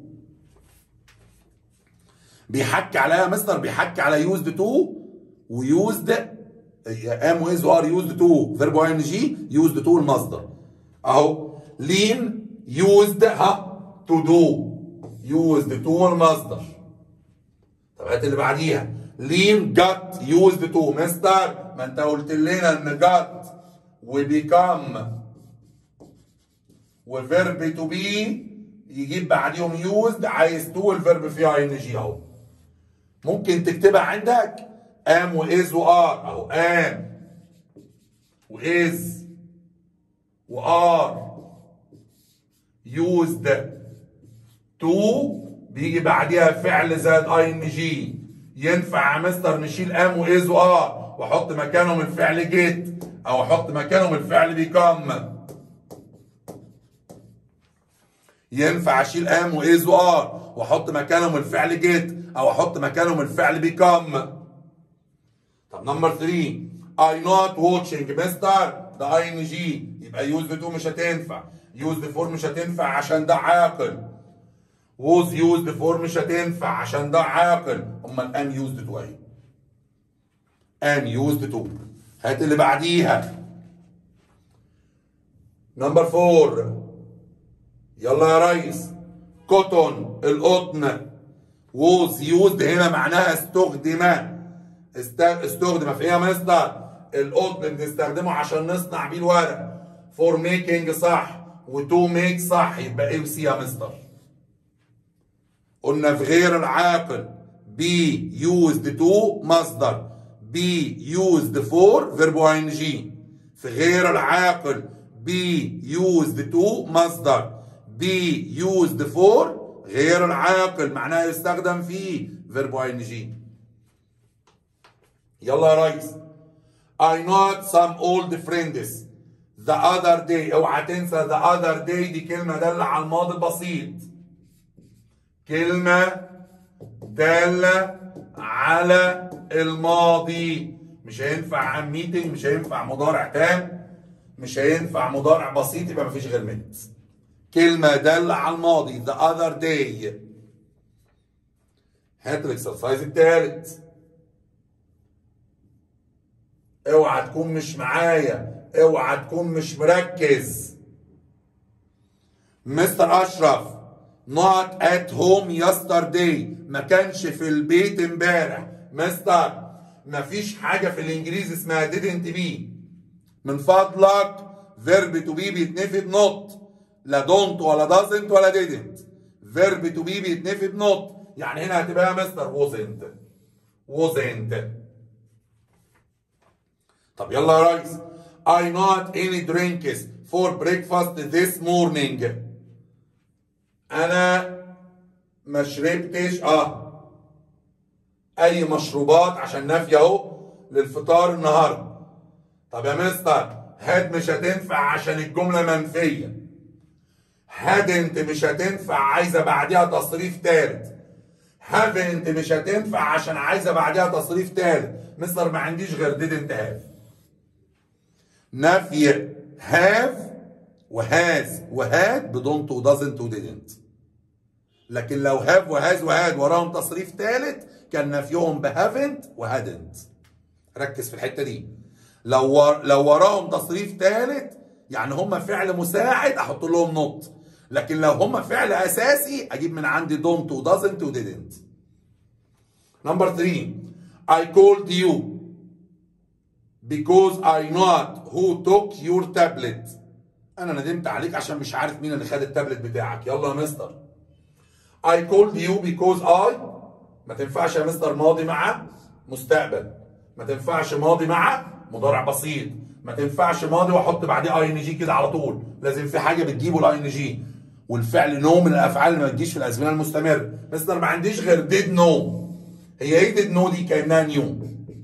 بيحكي عليها يا مستر بيحكي على يوزد تو ويوزد ام ويز وار يوزد تو فيرب ان جي يوزد تو المصدر اهو لين يوزد ها تو دو يوزد تو المصدر طب هات اللي بعديها لين جت يوزد تو مستر ما انت قلت لنا ان جت وبيكم وفيرب تو بي يجيب بعديهم يوزد عايز تو الفيرب فيه اي ان جي اهو ممكن تكتبها عندك ام واز وار اهو ام واز وار يوزد تو بيجي بعديها فعل زائد اي ان جي ينفع يا مستر نشيل ام واز وار واحط مكانهم الفعل جيت او احط مكانهم الفعل بيكم ينفع اشيل ام واز وار واحط مكانهم الفعل جيت او احط مكانهم الفعل بيكم طب نمبر 3 اي نوت واتشنج مستر ده اي ان جي يبقى يوز 2 مش هتنفع يوز 4 مش هتنفع عشان ده عاقل ووز يوزد فور مش هتنفع عشان ده عاقل امال ام يوزد 2 اهي ام يوزد 2 هات اللي بعديها نمبر 4 يلا يا ريس كوتون القطن ووز يوزد هنا معناها استخدم است- استخدم في ايه يا مستر القطن بنستخدمه عشان نصنع بيه الورق فور ميكنج صح وتو ميك صح يبقى ايه وسي يا مستر قلنا في غير العاقل بي يوزد تو مصدر بي يوزد فور فيرب ان جي في غير العاقل بي يوزد تو مصدر بي يوزد فور غير العاقل معناها يستخدم فيه فيرب ان جي يلا يا ريس I know some old friends the other day اوعى تنسى the other day دي كلمة دالة على الماضي البسيط كلمة دالة على الماضي مش هينفع عن ميتنج مش هينفع مضارع تام مش هينفع مضارع بسيط يبقى مفيش غير ميت كلمة دالة على الماضي the other day هات الاكسرسايز التالت اوعى تكون مش معايا اوعى تكون مش مركز مستر اشرف not at home yesterday ما كانش في البيت امبارح مستر مفيش حاجه في الانجليزي اسمها didn't be من فضلك verb to be بيتنفي بنوت لا don't ولا doesn't ولا didn't verb to be بيتنفي بنوت يعني هنا هتبقى يا مستر wasn't wasn't طب يلا يا ريس I not any drinks for breakfast this morning انا ما شربتش اه اي مشروبات عشان نافيه اهو للفطار النهارده طب يا مستر هاد مش هتنفع عشان الجمله منفيه هادنت مش هتنفع عايزه بعديها تصريف ثالث هافنت مش هتنفع عشان عايزه بعديها تصريف ثالث مستر ما عنديش غير didn't have نفي هاف وهاز وهاد بدونت ودازنت وديدنت لكن لو هاف وهاز وهاد وراهم تصريف ثالث كان نفيهم بهافنت وهادنت ركز في الحته دي لو ور... لو وراهم تصريف ثالث يعني هم فعل مساعد احط لهم نوت لكن لو هم فعل اساسي اجيب من عندي دونت ودازنت وديدنت نمبر 3 I called you because I not who took your tablet انا ندمت عليك عشان مش عارف مين اللي خد التابلت بتاعك يلا يا مستر I called you because I ما تنفعش يا مستر ماضي مع مستقبل ما تنفعش ماضي مع مضارع بسيط ما تنفعش ماضي واحط بعديه اي ان جي كده على طول لازم في حاجه بتجيبه الاي ان جي والفعل نو من الافعال اللي ما تجيش في الازمنه المستمره مستر ما عنديش غير ديد نو هي ايه ديد نو دي كانها نيو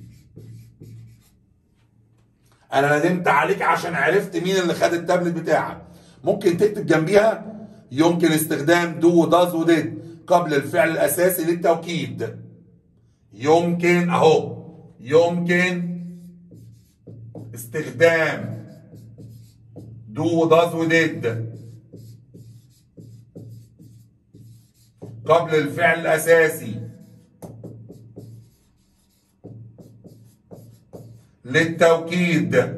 انا ندمت عليك عشان عرفت مين اللي خد التابلت بتاعك ممكن تكتب جنبيها يمكن استخدام دو وداز وديد قبل الفعل الاساسي للتوكيد يمكن اهو يمكن استخدام دو وداز وديد قبل الفعل الاساسي للتوكيد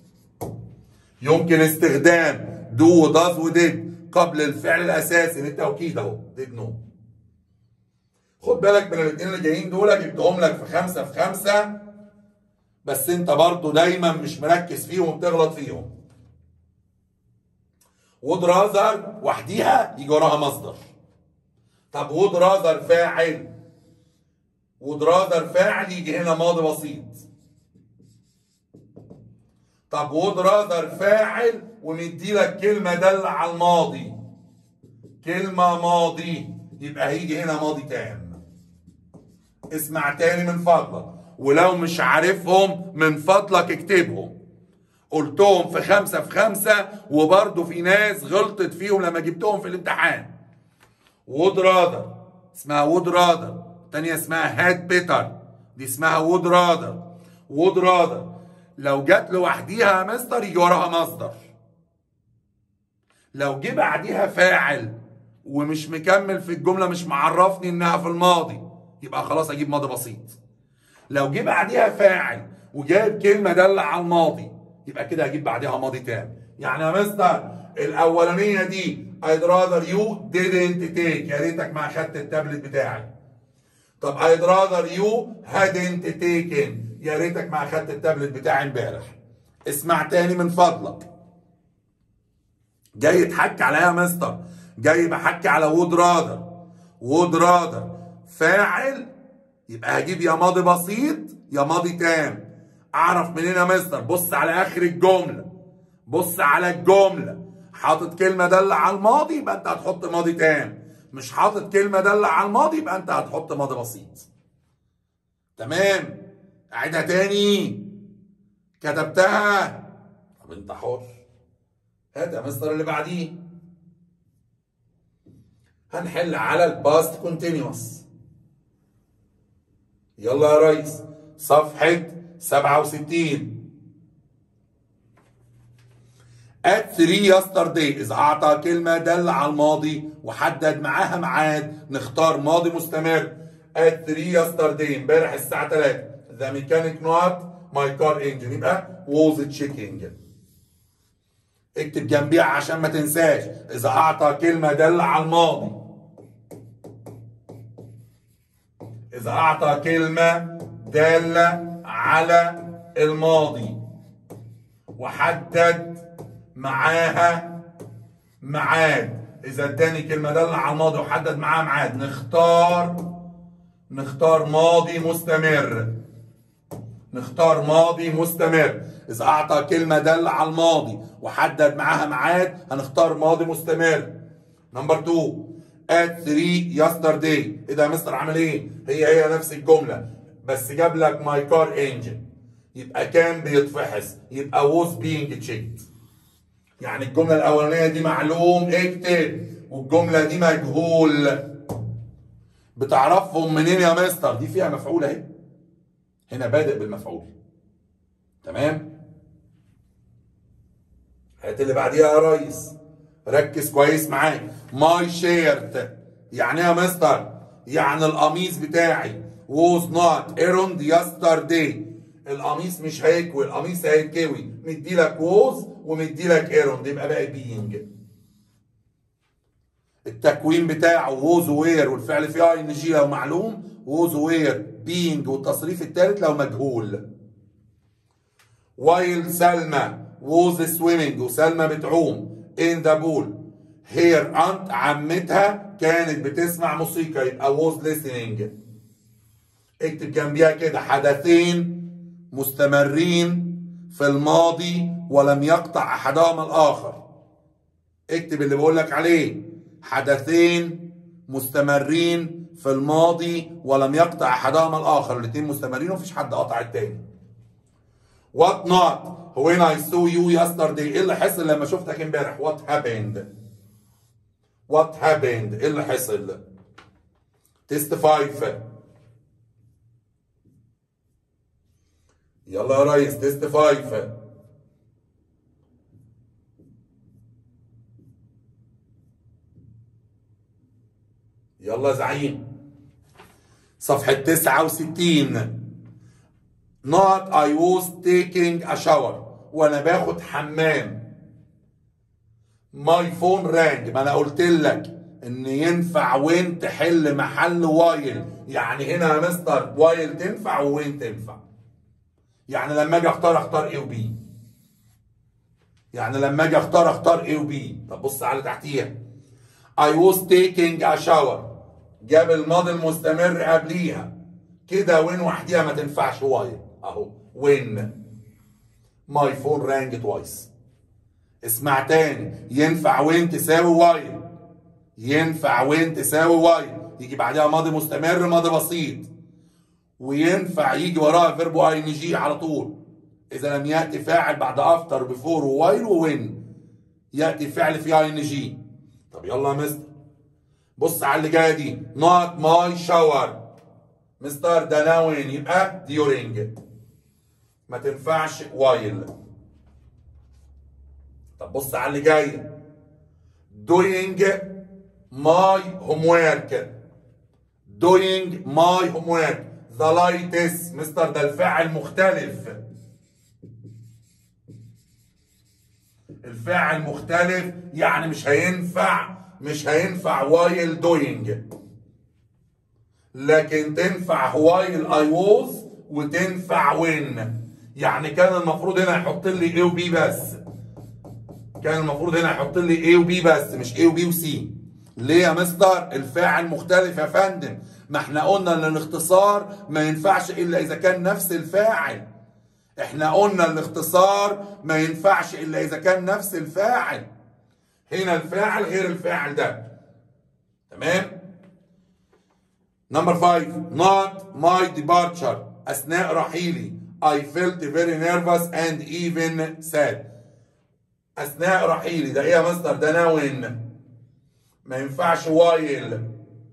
يمكن استخدام دو وداز وديد قبل الفعل الاساسي للتوكيد اهو ديد نو خد بالك من الاثنين اللي جايين دول جبتهم لك في خمسه في خمسه بس انت برضو دايما مش مركز فيهم وبتغلط فيهم وود رازر وحديها يجي وراها مصدر طب وود رازر فاعل وود رازر فاعل يجي هنا ماضي بسيط طب وود رازر فاعل ومدي لك كلمه دالة على الماضي كلمه ماضي يبقى هيجي هنا ماضي تام اسمع تاني من فضلك ولو مش عارفهم من فضلك اكتبهم قلتهم في خمسة في خمسة وبرضه في ناس غلطت فيهم لما جبتهم في الامتحان وود رادر اسمها وود رادر تانية اسمها هاد بيتر دي اسمها وود رادر وود رادر لو جت لوحديها يا مستر يجي وراها مصدر لو جه بعديها فاعل ومش مكمل في الجملة مش معرفني انها في الماضي يبقى خلاص اجيب ماضي بسيط لو جه بعديها فاعل وجايب كلمة دالة على الماضي يبقى كده هجيب بعديها ماضي تام يعني يا مستر الاولانية دي I'd rather you didn't take يا ريتك ما اخدت التابلت بتاعي طب I'd rather you hadn't taken يا ريتك ما اخدت التابلت بتاعي امبارح اسمع تاني من فضلك جاي تحكي على ايه يا مستر جاي بحكي على وود رادر وود رادر فاعل يبقى هجيب يا ماضي بسيط يا ماضي تام اعرف منين يا مستر بص على اخر الجمله بص على الجمله حاطط كلمه داله على الماضي يبقى انت هتحط ماضي تام مش حاطط كلمه داله على الماضي يبقى انت هتحط ماضي بسيط تمام اعيدها تاني كتبتها طب انت حر هات يا مستر اللي بعديه هنحل على الباست كونتينيوس يلا يا ريس صفحة 67 at 3 yesterday إذا أعطى كلمة دل على الماضي وحدد معاها ميعاد نختار ماضي مستمر at 3 yesterday امبارح الساعة 3 the mechanic not my car engine يبقى was checking اكتب جنبيها عشان ما تنساش إذا أعطى كلمة دل على الماضي إذا أعطى كلمة دالة على الماضي وحدد معاها ميعاد إذا اداني كلمة دالة على الماضي وحدد معاها ميعاد نختار نختار ماضي مستمر نختار ماضي مستمر إذا أعطى كلمة دالة على الماضي وحدد معاها ميعاد هنختار ماضي مستمر نمبر 2 at 3 yesterday ايه ده يا مستر عمل ايه؟ هي هي نفس الجمله بس جاب لك ماي كار انجن يبقى كان بيتفحص يبقى was being checked يعني الجمله الاولانيه دي معلوم اكتب والجمله دي مجهول بتعرفهم منين يا مستر؟ دي فيها مفعول اهي هنا بادئ بالمفعول تمام؟ هات اللي بعديها يا ريس ركز كويس معايا ماي شيرت يعني ايه يا مستر يعني القميص بتاعي was not errand yesterday القميص مش هيكوي القميص هيتكوي مدي لك was ومدي لك errand يبقى بقى being التكوين بتاعه was وير والفعل فيه اي ان جي لو معلوم was وير being والتصريف الثالث لو مجهول while سلمى was swimming وسلمى بتعوم in the pool her aunt عمتها كانت بتسمع موسيقى يبقى was listening اكتب جنبيها كده حدثين مستمرين في الماضي ولم يقطع احدهما الاخر اكتب اللي بقول لك عليه حدثين مستمرين في الماضي ولم يقطع احدهما الاخر الاثنين مستمرين ومفيش حد قطع التاني What not when I saw you yesterday ايه اللي حصل لما شفتك امبارح What happened What happened ايه اللي حصل تيست 5 يلا يا ريس تيست 5 يلا يا زعيم صفحة 69 not I was taking a shower وانا باخد حمام ماي فون رانج ما انا قلت لك ان ينفع وين تحل محل وايل يعني هنا يا مستر وايل تنفع ووين تنفع يعني لما اجي اختار اختار ايه وبي يعني لما اجي اختار اختار ايه وبي طب بص على تحتيها I was taking a shower جاب الماضي المستمر قبليها كده وين وحديها ما تنفعش وايل اهو وين ماي فون رانج توايس اسمع تاني ينفع وين تساوي وايل ينفع وين تساوي وايل يجي بعدها ماضي مستمر ماضي بسيط وينفع يجي وراها فيرب اي ان جي على طول اذا لم ياتي فاعل بعد افتر بفور ووايل ووين ياتي فعل في اي ان جي طب يلا يا مستر بص على اللي جايه دي نوت ماي شاور مستر ده ناوين يبقى ديورينج ما تنفعش وايل طب بص على اللي جاي doing my homework doing my homework the light is مستر ده الفاعل مختلف الفاعل مختلف يعني مش هينفع مش هينفع while doing لكن تنفع while I was وتنفع when يعني كان المفروض هنا يحط لي A و B بس كان المفروض هنا يحط لي A و B بس مش A و B و C ليه يا مستر الفاعل مختلف يا فندم ما احنا قلنا ان الاختصار ما ينفعش الا اذا كان نفس الفاعل احنا قلنا الاختصار ما ينفعش الا اذا كان نفس الفاعل هنا الفاعل غير الفاعل ده تمام نمبر 5 not my departure اثناء رحيلي I felt very nervous and even sad اثناء رحيلي ده ايه يا مستر ده نون ما ينفعش وايل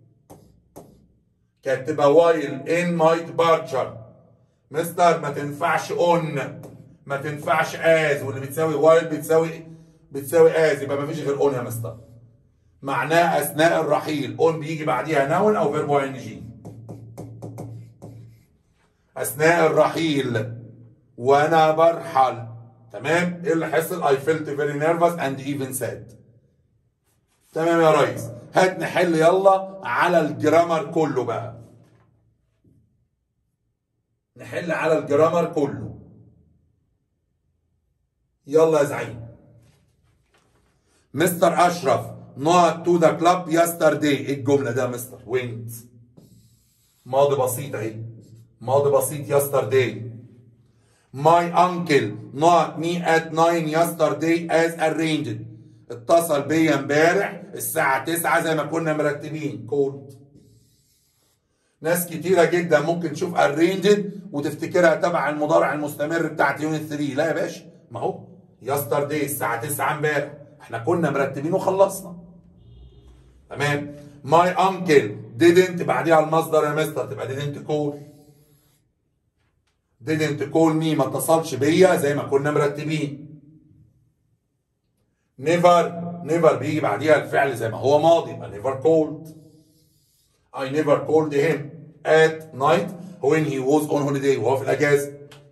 كانت تبقى وايل ان ماي ديبارتشر مستر ما تنفعش اون ما تنفعش از واللي بتساوي وايل بتساوي بتساوي از يبقى ما فيش غير اون يا مستر معناه اثناء الرحيل اون بيجي بعديها نون او فيرب ان جي اثناء الرحيل وانا برحل تمام ايه اللي حصل I felt very nervous and even sad تمام يا ريس هات نحل يلا على الجرامر كله بقى نحل على الجرامر كله يلا يا زعيم مستر اشرف not to the club yesterday ايه الجمله ده يا مستر went ماضي بسيط اهي ماضي بسيط yesterday My uncle not me at 9 yesterday as arranged. اتصل بيا امبارح الساعة 9 زي ما كنا مرتبين كولد. ناس كتيرة جدا ممكن تشوف arranged وتفتكرها تبع المضارع المستمر بتاعت يونت 3 لا يا باشا ما هو yesterday الساعة 9 امبارح احنا كنا مرتبين وخلصنا. تمام My uncle didn't بعديها المصدر يا مستر تبقى didn't call. didn't call me ما اتصلش بيا زي ما كنا مرتبين never never بيجي بعديها الفعل زي ما هو ماضي يبقى never called I never called him at night when he was on holiday وهو في الاجازه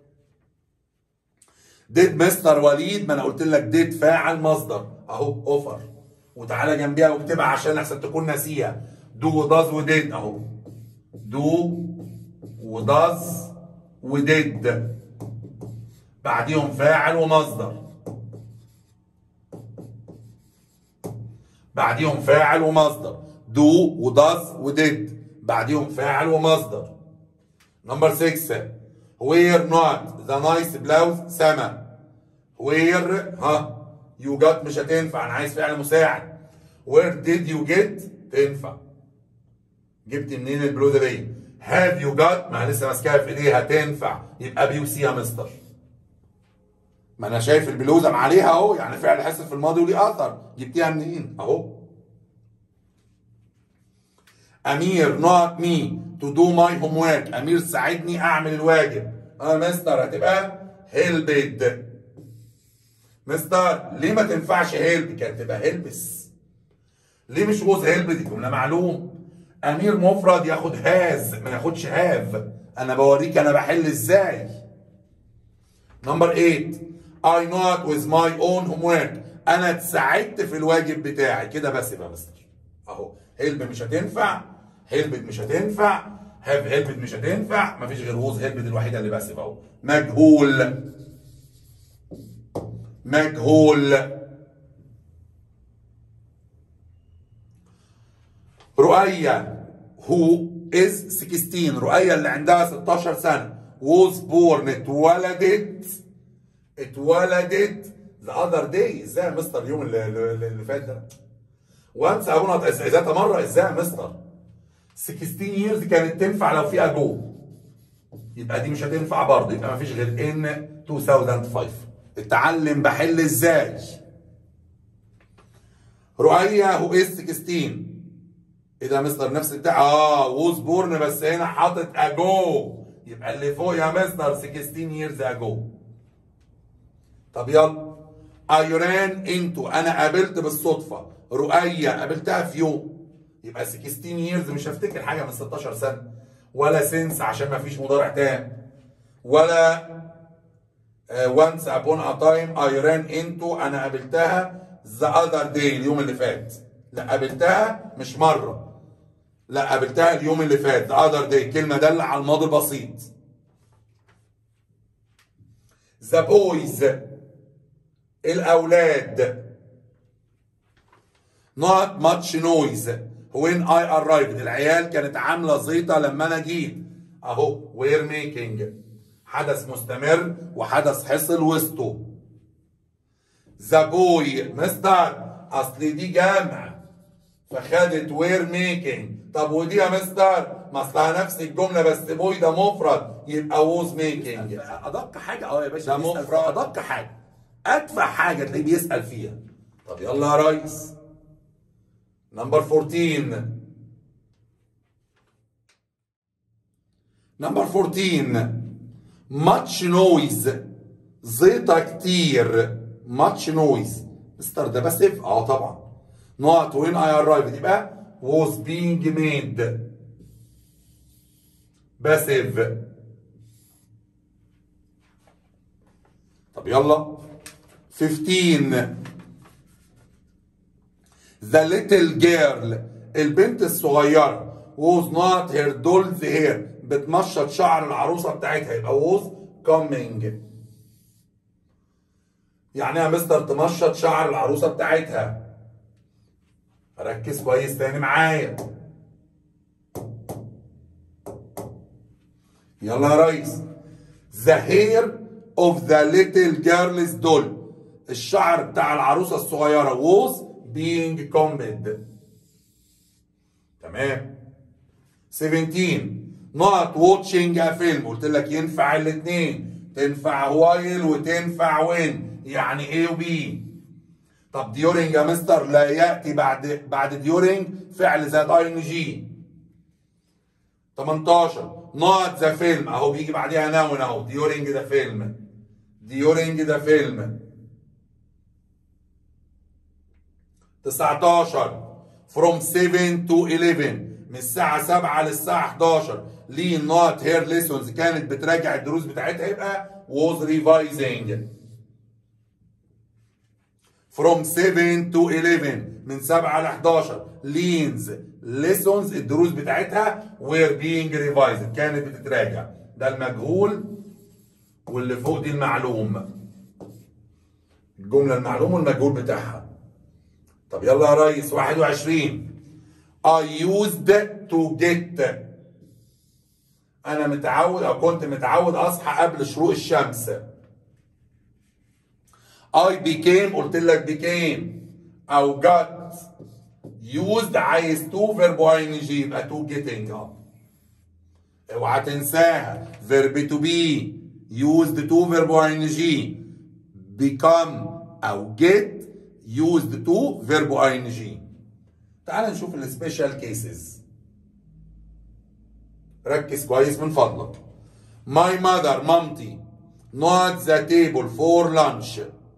did مستر وليد ما انا قلت لك did فاعل مصدر اهو اوفر وتعالى جنبيها واكتبها عشان احسن تكون ناسيها do does ودid اهو do وdoes وديد بعديهم فاعل ومصدر بعديهم فاعل ومصدر دو وداز وديد بعديهم فاعل ومصدر نمبر 6 وير نوت ذا نايس بلاوز سما وير ها يو جت مش هتنفع انا عايز فعل مساعد وير ديد يو جيت تنفع جبت منين البلوزه دي هاف يو جات ما لسه ماسكاها في ايديها تنفع يبقى بي وسي يا مستر ما انا شايف البلوزه عليها اهو يعني فعل حصل في الماضي وليه اثر جبتيها منين اهو امير نوت مي تو دو ماي هوم ورك امير ساعدني اعمل الواجب اه مستر هتبقى هيلبد مستر ليه ما تنفعش هيلب كانت تبقى هيلبس ليه مش ووز هيلب دي جمله معلوم امير مفرد ياخد هاز ما ياخدش هاف انا بوريك انا بحل ازاي نمبر 8 I not with my own homework انا اتساعدت في الواجب بتاعي كده بس يبقى مستر اهو هيلب مش هتنفع هيلبد مش هتنفع هاف هيلبد مش هتنفع مفيش غير ووز هيلبد الوحيده اللي بس اهو مجهول مجهول رؤية who is 16 رؤية اللي عندها 16 سنة was born اتولدت اتولدت the other day ازاي يا مستر اليوم اللي, اللي اللي فات ده وانس ابونا ذات مرة ازاي يا مستر 16 years كانت تنفع لو فيها جو يبقى دي مش هتنفع برضه يبقى مفيش غير ان 2005 اتعلم بحل ازاي رؤية هو is 16 ايه ده يا مستر نفس بتاع اه ووز بورن بس هنا حاطط اجو يبقى اللي فوق يا مستر 16 years ago طب يلا ايران انتو انا قابلت بالصدفه رؤية قابلتها في يوم يبقى 16 years مش هفتكر حاجه من 16 سنه ولا سنس عشان ما فيش مضارع تام ولا وانس ابون ا تايم ايران انتو انا قابلتها ذا اذر داي اليوم اللي فات لا قابلتها مش مره لا قابلتها اليوم اللي فات ذا اذر داي كلمه دالة على الماضي البسيط ذا بويز الاولاد not much noise when I arrived العيال كانت عامله زيطه لما انا جيت اهو we're making حدث مستمر وحدث حصل وسطه ذا بوي مستر اصل دي جمع فخدت وير ميكنج طب ودي يا مستر ما اصلها نفس الجمله بس بوي ده مفرد يبقى ووز ميكنج ادق حاجه اه يا باشا ده بيسأل في مفرد. ادق حاجه ادفع حاجه تلاقيه بيسال فيها طب يلا يا ريس نمبر 14 نمبر 14 ماتش نويز زيطة كتير ماتش نويز مستر ده باسيف اه طبعا نوت وين اي ارايفد يبقى was being made باسيف طب يلا 15 The little girl البنت الصغيرة was not her doll's hair بتمشط شعر العروسة بتاعتها يبقى was coming يعني يا مستر تمشط شعر العروسة بتاعتها ركز كويس تاني معايا يلا يا ريس The hair of the little girl's doll الشعر بتاع العروسة الصغيرة was being combed تمام 17 not watching a film قلت لك ينفع الاثنين تنفع وايل وتنفع وين يعني ايه وبي طب ديورنج يا مستر لا ياتي بعد بعد ديورنج فعل زائد اي ان جي 18 نوت ذا فيلم اهو بيجي بعديها ناون اهو ديورنج ذا فيلم ديورنج ذا فيلم 19 from 7 to 11 من الساعة 7 للساعة 11 ليه نوت هير ليسونز كانت بتراجع الدروس بتاعتها يبقى was revising from 7 to 11 من 7 ل 11 leans lessons الدروس بتاعتها were being revised كانت بتتراجع ده المجهول واللي فوق دي المعلوم الجملة المعلوم والمجهول بتاعها طب يلا يا ريس 21 I used to get أنا متعود أو كنت متعود أصحى قبل شروق الشمس I became قلت لك became أو got used عايز to verb ing يبقى to getting up اوعى تنساها verb to be used to verb ing become أو get used to verb ing تعال نشوف السبيشال كيسز ركز كويس من فضلك My mother مامتي not the table for lunch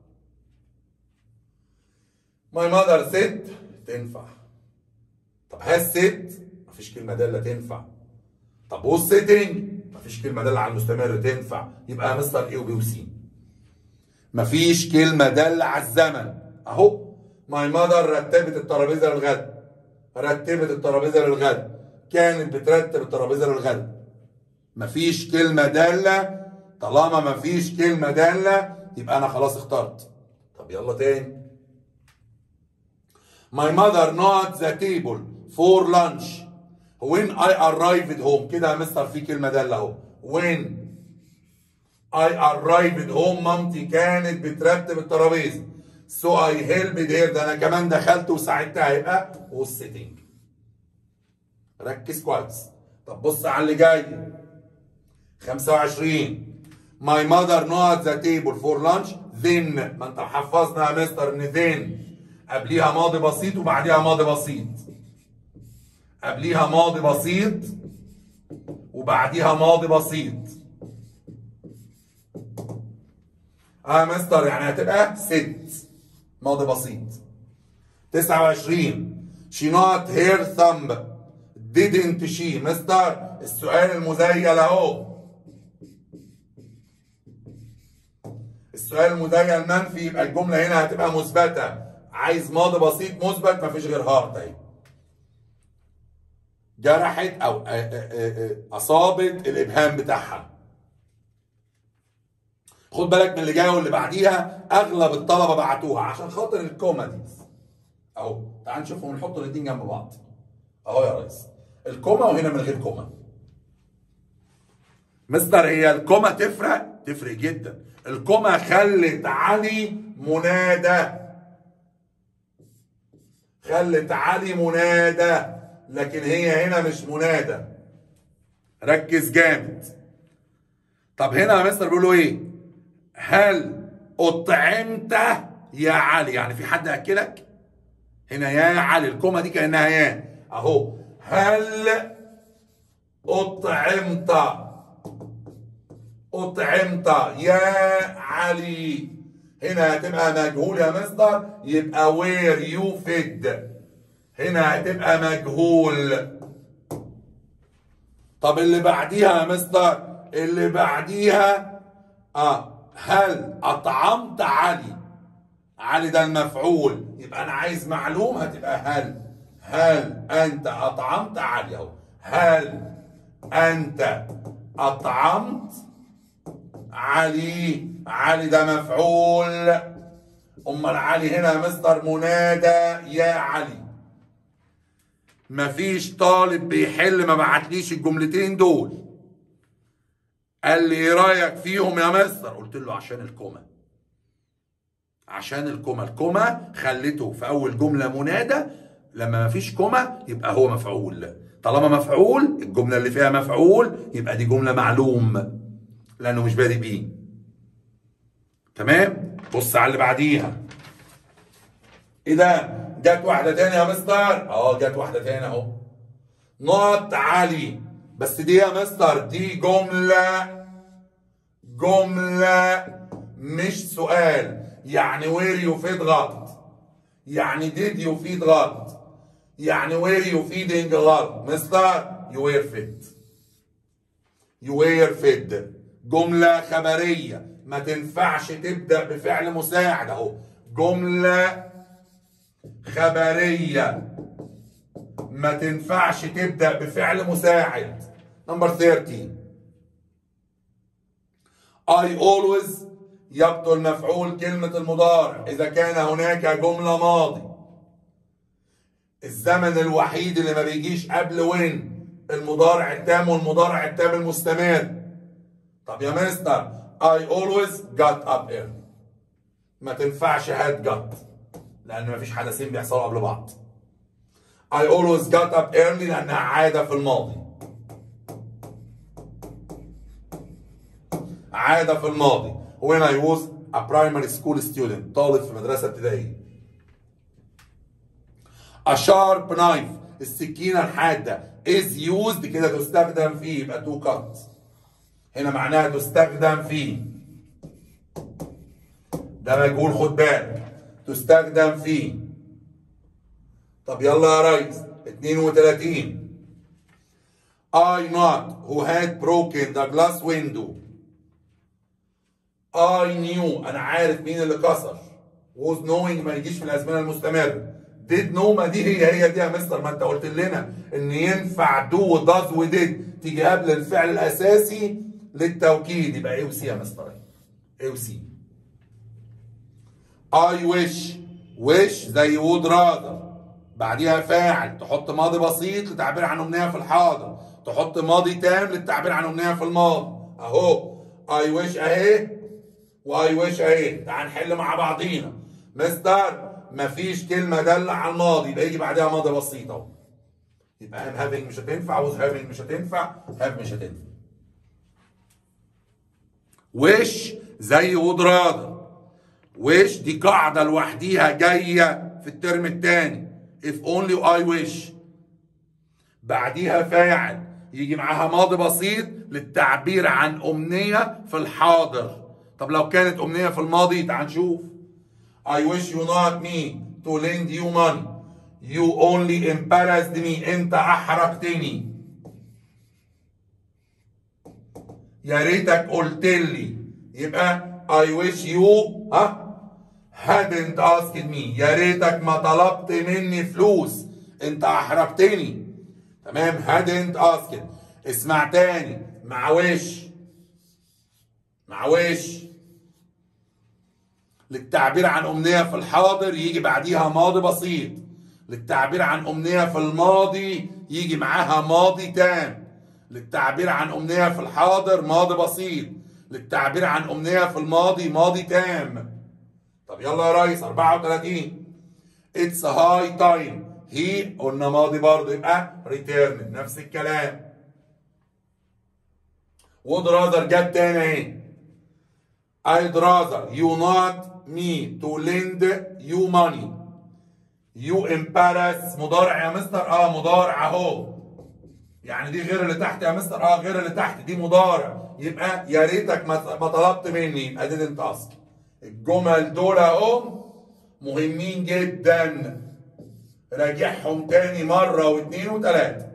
My mother said تنفع طب has said مفيش كلمة دالة تنفع طب was sitting مفيش كلمة دالة على المستمر تنفع يبقى مستر ايه وبي وسي مفيش كلمة دالة على الزمن اهو ماي مادر رتبت الترابيزة للغد رتبت الترابيزة للغد كانت بترتب الترابيزة للغد مفيش كلمة دالة طالما مفيش كلمة دالة يبقى أنا خلاص اخترت طب يلا تاني My mother not the table for lunch when I arrived home كده يا مستر في كلمة دالة اهو when I arrived home مامتي كانت بترتب الترابيزة so I helped her ده أنا كمان دخلت وساعدتها يبقى was sitting ركز كويس طب بص على اللي جاي 25 My mother not the table for lunch then ما انت حفظنا يا مستر ان then قبليها ماضي بسيط وبعديها ماضي بسيط قبليها ماضي بسيط وبعديها ماضي بسيط اه يا مستر يعني هتبقى ست ماضي بسيط 29 she not her thumb didn't she مستر السؤال المزيل اهو السؤال المزيل منفي يبقى الجمله هنا هتبقى مثبته عايز ماضي بسيط مثبت مفيش غير هارت اهي جرحت او اصابت الابهام بتاعها خد بالك من اللي جايه واللي بعديها اغلب الطلبه بعتوها عشان خاطر الكوما دي اهو تعال نشوفهم نحط الاثنين جنب بعض اهو يا ريس الكوما وهنا من غير كوما مستر هي الكوما تفرق تفرق جدا الكوما خلت علي منادى خلت علي منادى لكن هي هنا مش منادى ركز جامد طب هنا يا مستر بيقولوا ايه هل اطعمت يا علي يعني في حد اكلك هنا يا علي الكومه دي كانها يا اهو هل اطعمت اطعمت يا علي هنا هتبقى مجهول يا مستر يبقى وير يو فيد هنا هتبقى مجهول طب اللي بعديها يا مستر اللي بعديها اه هل اطعمت علي علي ده المفعول يبقى انا عايز معلوم هتبقى هل هل انت اطعمت علي اهو هل انت اطعمت علي علي ده مفعول امال علي هنا يا مستر منادى يا علي مفيش طالب بيحل ما بعتليش الجملتين دول قال لي ايه رايك فيهم يا مستر قلت له عشان الكومه عشان الكومه الكومه خليته في اول جمله منادى لما مفيش كومه يبقى هو مفعول طالما مفعول الجمله اللي فيها مفعول يبقى دي جمله معلوم لانه مش بادئ بيه تمام بص على اللي بعديها ايه ده جت واحده تاني يا مستر اه جت واحده تاني اهو نوت علي بس دي يا مستر دي جمله جمله مش سؤال يعني وير يفيد غلط يعني ديد يفيد غلط يعني وير يفيدنج غلط مستر يو وير فيد يو وير فيد جملة خبرية ما تنفعش تبدأ بفعل مساعد اهو جملة خبرية ما تنفعش تبدأ بفعل مساعد نمبر 30 I always يبطل مفعول كلمة المضارع إذا كان هناك جملة ماضي الزمن الوحيد اللي ما بيجيش قبل وين المضارع التام والمضارع التام المستمر طب يا مستر I always got up early ما تنفعش had got لأن ما فيش حدثين بيحصلوا قبل بعض I always got up early لأنها عادة في الماضي عادة في الماضي when I was a primary school student طالب في مدرسة ابتدائية a sharp knife السكينة الحادة is used كده تستخدم فيه يبقى to cut هنا معناها تستخدم فيه ده مجهول خد بالك تستخدم فيه طب يلا يا ريس 32 I not who had broken the glass window I knew انا عارف مين اللي كسر was knowing ما يجيش في الازمنه المستمره did know ما دي هي هي دي يا مستر ما انت قلت لنا ان ينفع do و does و did تيجي قبل الفعل الاساسي للتوكيد يبقى ايه وسي يا مستر ايه وسي I wish wish زي would rather بعديها فاعل تحط ماضي بسيط للتعبير عن امنيه في الحاضر تحط ماضي تام للتعبير عن امنيه في الماضي اهو I wish اهي واي ويش اهي تعال نحل مع بعضينا مستر مفيش كلمه دالة على الماضي يبقى يجي بعدها ماضي بسيط اهو يبقى ام هافينج مش هتنفع وز هافينج مش هتنفع هاف مش هتنفع وش زي وود رادر وش دي قاعده لوحديها جايه في الترم الثاني if only I wish بعديها فاعل يجي معاها ماضي بسيط للتعبير عن امنيه في الحاضر طب لو كانت امنيه في الماضي تعال نشوف I wish you not me to lend you money you only embarrassed me انت احرجتني يا ريتك قلت لي يبقى I wish you ها hadn't asked me يا ريتك ما طلبت مني فلوس انت احرجتني تمام hadn't asked اسمع تاني مع وش مع وش للتعبير عن أمنية في الحاضر يجي بعديها ماضي بسيط للتعبير عن أمنية في الماضي يجي معاها ماضي تام للتعبير عن أمنية في الحاضر ماضي بسيط للتعبير عن أمنية في الماضي ماضي تام طب يلا يا ريس 34 اتس هاي تايم هي قلنا ماضي برضه يبقى ريتيرن نفس الكلام وود راذر جت تاني اهي I'd rather you not me to lend you money you embarrass مضارع يا مستر اه مضارع اهو يعني دي غير اللي تحت يا مستر اه غير اللي تحت دي مضارع يبقى يا ريتك ما ما طلبت مني يبقى didn't ask الجمل دول اهو مهمين جدا راجعهم تاني مرة واثنين وثلاثة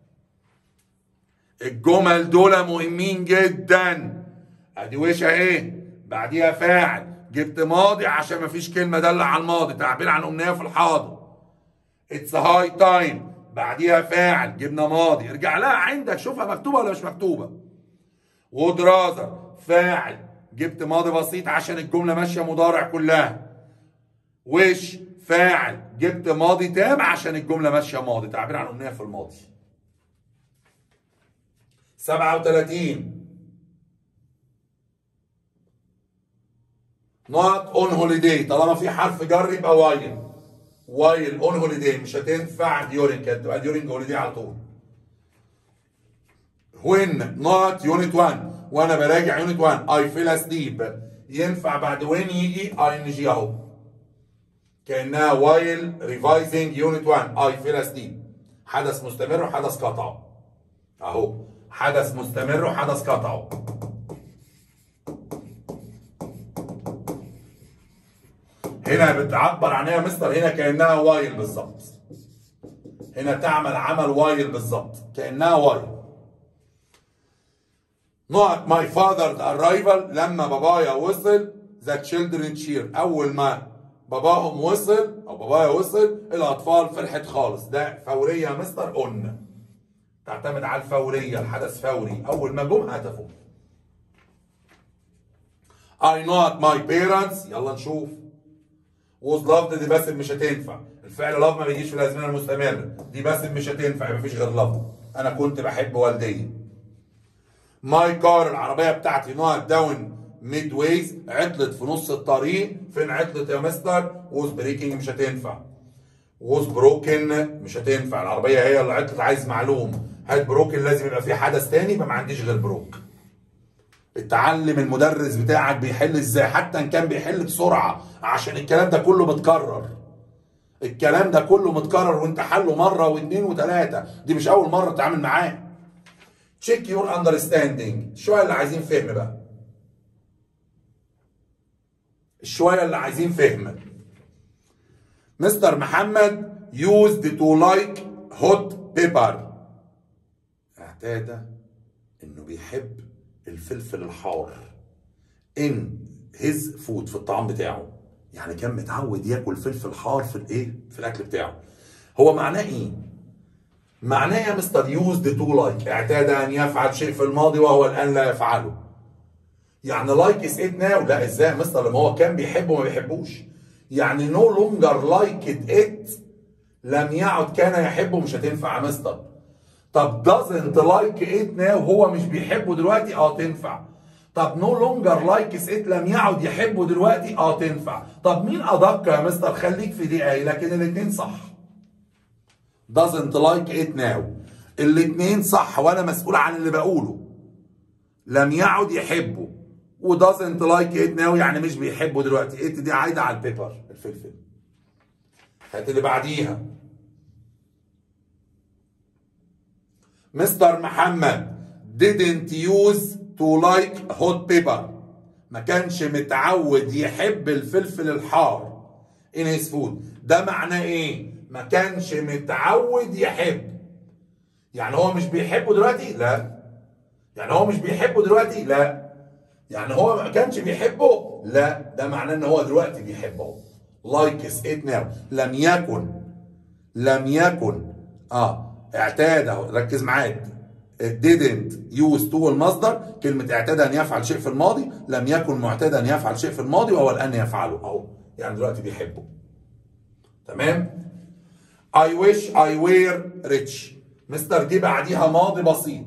الجمل دول مهمين جدا ادي وش اهي بعديها فاعل جبت ماضي عشان مفيش كلمة دالة على الماضي تعبير عن أمنية في الحاضر اتس هاي تايم بعديها فاعل جبنا ماضي ارجع لها عندك شوفها مكتوبة ولا مش مكتوبة وود راذر فاعل جبت ماضي بسيط عشان الجملة ماشية مضارع كلها وش فاعل جبت ماضي تام عشان الجملة ماشية ماضي تعبير عن أمنية في الماضي 37 not on holiday طالما في حرف جر يبقى وايل وايل on holiday مش هتنفع during كانت تبقى during holiday على طول when not unit 1 وانا براجع unit 1 I fell asleep ينفع بعد when يجي ing اهو كانها while revising unit 1 I fell asleep حدث مستمر وحدث قطع اهو حدث مستمر وحدث قطع هنا بتعبر عن ايه يا مستر هنا كانها وايل بالظبط هنا تعمل عمل وايل بالظبط كانها وايل نوع ماي فاذر arrival لما بابايا وصل ذا تشيلدرن تشير اول ما باباهم وصل او بابايا وصل الاطفال فرحت خالص ده فوريه يا مستر اون تعتمد على الفوريه الحدث فوري اول ما جم هتفوا I not my parents يلا نشوف was loved دي بس مش هتنفع الفعل love ما بيجيش في الازمنه المستمره دي بس مش هتنفع مفيش غير love انا كنت بحب والدي ماي كار العربيه بتاعتي نوع داون ميد ويز عطلت في نص الطريق فين عطلت يا مستر ووز بريكنج مش هتنفع ووز بروكن مش هتنفع العربيه هي اللي عطلت عايز معلوم هات بروكن لازم يبقى في حدث تاني يبقى ما عنديش غير بروك اتعلم المدرس بتاعك بيحل ازاي حتى ان كان بيحل بسرعه عشان الكلام ده كله متكرر الكلام ده كله متكرر وانت حله مره واثنين وثلاثه دي مش اول مره تتعامل معاه تشيك يور اندرستاندينج الشويه اللي عايزين فهم بقى الشويه اللي عايزين فهم مستر محمد used to like hot pepper اعتاد انه بيحب الفلفل الحار ان هيز فود في الطعام بتاعه يعني كان متعود ياكل فلفل حار في الايه في الاكل بتاعه هو معناه ايه معناه يا مستر يوزد تو لايك اعتاد ان يفعل شيء في الماضي وهو الان لا يفعله يعني لايك از ات ناو لا ازاي يا مستر لما هو كان بيحبه ما بيحبوش يعني نو لونجر لايك ات لم يعد كان يحبه مش هتنفع يا مستر طب doesn't like it now هو مش بيحبه دلوقتي اه تنفع طب no longer likes it لم يعد يحبه دلوقتي اه تنفع طب مين ادق يا مستر خليك في دي اهي لكن الاثنين صح doesn't like it now الاثنين صح وانا مسؤول عن اللي بقوله لم يعد يحبه و doesn't like it now يعني مش بيحبه دلوقتي it دي عايده على البيبر الفلفل هات اللي بعديها مستر محمد didn't use to like hot pepper ما كانش متعود يحب الفلفل الحار in his food ده معناه ايه ما كانش متعود يحب يعني هو مش بيحبه دلوقتي لا يعني هو مش بيحبه دلوقتي لا يعني هو ما كانش بيحبه لا ده معناه ان هو دلوقتي بيحبه likes it now لم يكن لم يكن اه اعتاد اهو ركز معايا didn't use to المصدر كلمة اعتاد أن يفعل شيء في الماضي لم يكن معتادا أن يفعل شيء في الماضي وهو الآن يفعله أهو يعني دلوقتي بيحبه تمام I wish I were rich مستر دي بعديها ماضي بسيط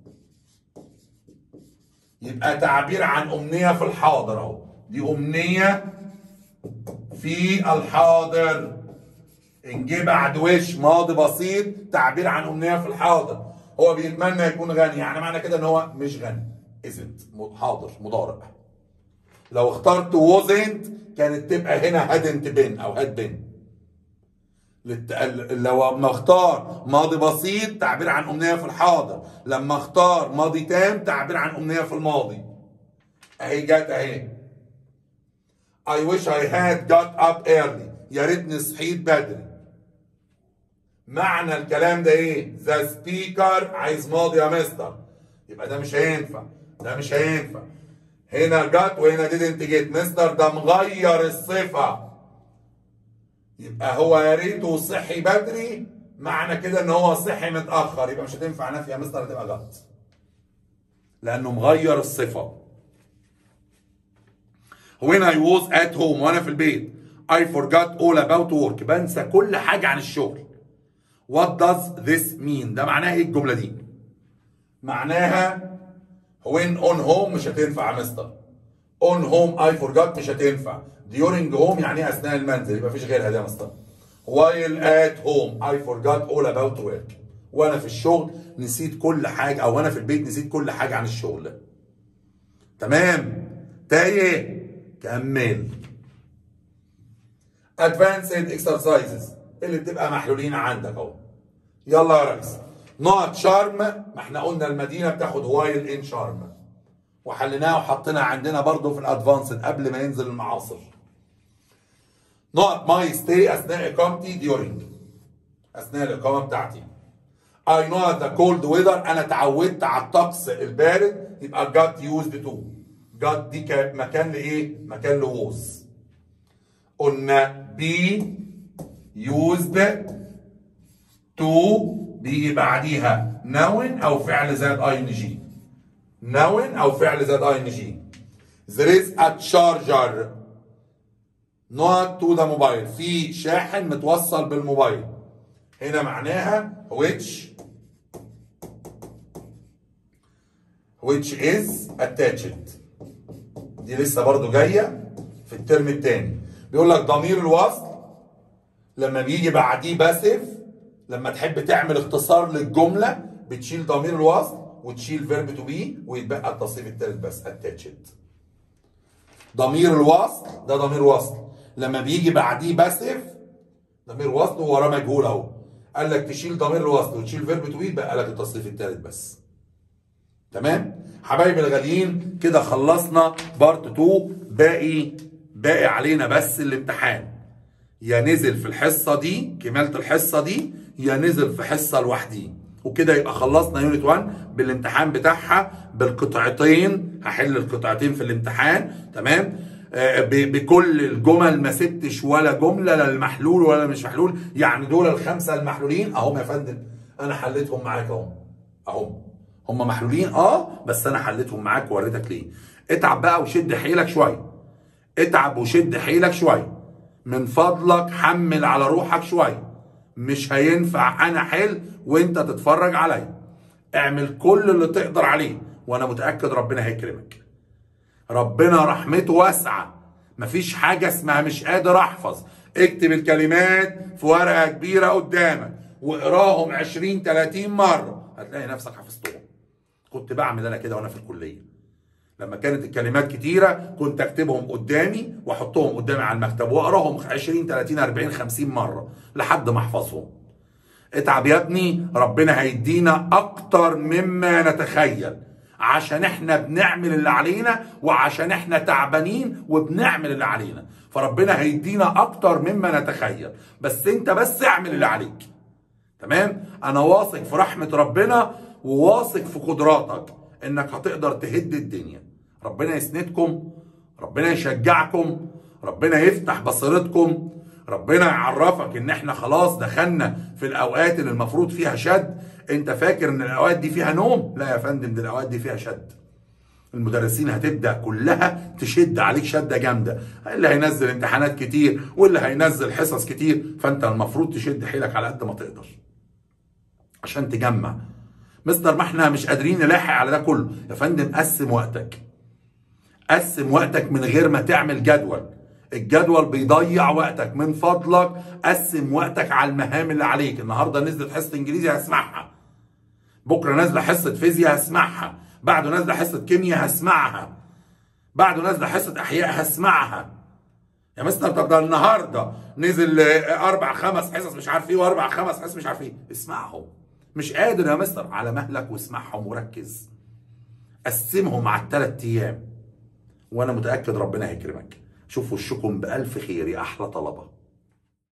يبقى تعبير عن أمنية في الحاضر أهو دي أمنية في الحاضر إن جه بعد وش ماضي بسيط تعبير عن أمنية في الحاضر هو بيتمنى يكون غني يعني معنى كده ان هو مش غني isn't حاضر مضارع لو اخترت wasn't كانت تبقى هنا hadn't been او had been للت... لو لما اختار ماضي بسيط تعبير عن امنيه في الحاضر لما اختار ماضي تام تعبير عن امنيه في الماضي اهي جت اهي I wish I had got up early يا ريتني صحيت بدري معنى الكلام ده ايه ذا سبيكر عايز ماضي يا مستر يبقى ده مش هينفع ده مش هينفع هنا جت وهنا didn't جيت مستر ده مغير الصفه يبقى هو يا ريته صحي بدري معنى كده ان هو صحي متاخر يبقى مش هتنفع نفي يا مستر هتبقى جت لانه مغير الصفه when I was at home وانا في البيت I forgot all about work بنسى كل حاجه عن الشغل what does this mean ده معناها ايه الجمله دي معناها when on home مش هتنفع يا مستر on home I forgot مش هتنفع during home يعني ايه اثناء المنزل يبقى مفيش غيرها دي يا مستر while at home I forgot all about work وانا في الشغل نسيت كل حاجه او وانا في البيت نسيت كل حاجه عن الشغل تمام تايه كمل advanced exercises اللي بتبقى محلولين عندك اهو يلا يا ريس نقط شرم ما احنا قلنا المدينه بتاخد وايل ان شرم وحليناها وحطيناها عندنا برضو في الادفانسد قبل ما ينزل المعاصر نقط ماي ستي اثناء اقامتي ديورنج اثناء الاقامه بتاعتي I know the cold weather انا اتعودت على الطقس البارد يبقى got used to got دي ك- مكان لايه؟ مكان لوز قلنا be used to بيجي بعديها noun او فعل زائد ing noun او فعل زائد ing there is a charger not to the mobile في شاحن متوصل بالموبايل هنا معناها which which is attached دي لسه برضو جايه في الترم الثاني بيقول لك ضمير الوصل لما بيجي بعديه باسيف لما تحب تعمل اختصار للجمله بتشيل ضمير الوصل وتشيل فيرب تو بي ويتبقى التصريف الثالث بس attached ضمير الوصل ده ضمير وصل لما بيجي بعديه باسيف ضمير وصل ووراه مجهول اهو قال لك تشيل ضمير الوصل وتشيل فيرب تو بي بقى لك التصريف الثالث بس تمام حبايبي الغاليين كده خلصنا بارت 2 باقي باقي علينا بس الامتحان يا نزل في الحصه دي كمالة الحصه دي يا نزل في حصه لوحديه وكده يبقى خلصنا يونت 1 بالامتحان بتاعها بالقطعتين هحل القطعتين في الامتحان تمام آه، ب- بكل الجمل ما سبتش ولا جمله لا المحلول ولا مش محلول يعني دول الخمسه المحلولين اهم يا فندم انا حليتهم معاك اهم اهم هم محلولين اه بس انا حليتهم معاك ووريتك ليه اتعب بقى وشد حيلك شويه اتعب وشد حيلك شويه من فضلك حمل على روحك شويه مش هينفع انا حل وانت تتفرج عليا اعمل كل اللي تقدر عليه وانا متاكد ربنا هيكرمك ربنا رحمته واسعه مفيش حاجه اسمها مش قادر احفظ اكتب الكلمات في ورقه كبيره قدامك واقراهم 20 30 مره هتلاقي نفسك حفظتهم كنت بعمل انا كده وانا في الكليه لما كانت الكلمات كتيره كنت اكتبهم قدامي واحطهم قدامي على المكتب واقراهم 20 30 40 50 مره لحد ما احفظهم اتعب يا ابني ربنا هيدينا اكتر مما نتخيل عشان احنا بنعمل اللي علينا وعشان احنا تعبانين وبنعمل اللي علينا فربنا هيدينا اكتر مما نتخيل بس انت بس اعمل اللي عليك تمام انا واثق في رحمة ربنا وواثق في قدراتك انك هتقدر تهد الدنيا ربنا يسندكم ربنا يشجعكم ربنا يفتح بصيرتكم ربنا يعرفك ان احنا خلاص دخلنا في الاوقات اللي المفروض فيها شد انت فاكر ان الاوقات دي فيها نوم لا يا فندم دي الاوقات دي فيها شد المدرسين هتبدا كلها تشد عليك شده جامده اللي هينزل امتحانات كتير واللي هينزل حصص كتير فانت المفروض تشد حيلك على قد ما تقدر عشان تجمع مستر ما احنا مش قادرين نلاحق على ده كله يا فندم قسم وقتك قسم وقتك من غير ما تعمل جدول الجدول بيضيع وقتك من فضلك قسم وقتك على المهام اللي عليك النهارده نزلت حصه انجليزي هسمعها بكره نازله حصه فيزياء هسمعها بعده نازله حصه كيمياء هسمعها بعده نازله حصه احياء هسمعها يا مستر طب ده النهارده نزل آه، اربع خمس حصص مش عارف ايه واربع خمس حصص مش عارف ايه اسمعهم مش قادر يا مستر على مهلك واسمعهم وركز قسمهم على الثلاث ايام وانا متاكد ربنا هيكرمك شوف وشكم بالف خير يا احلى طلبه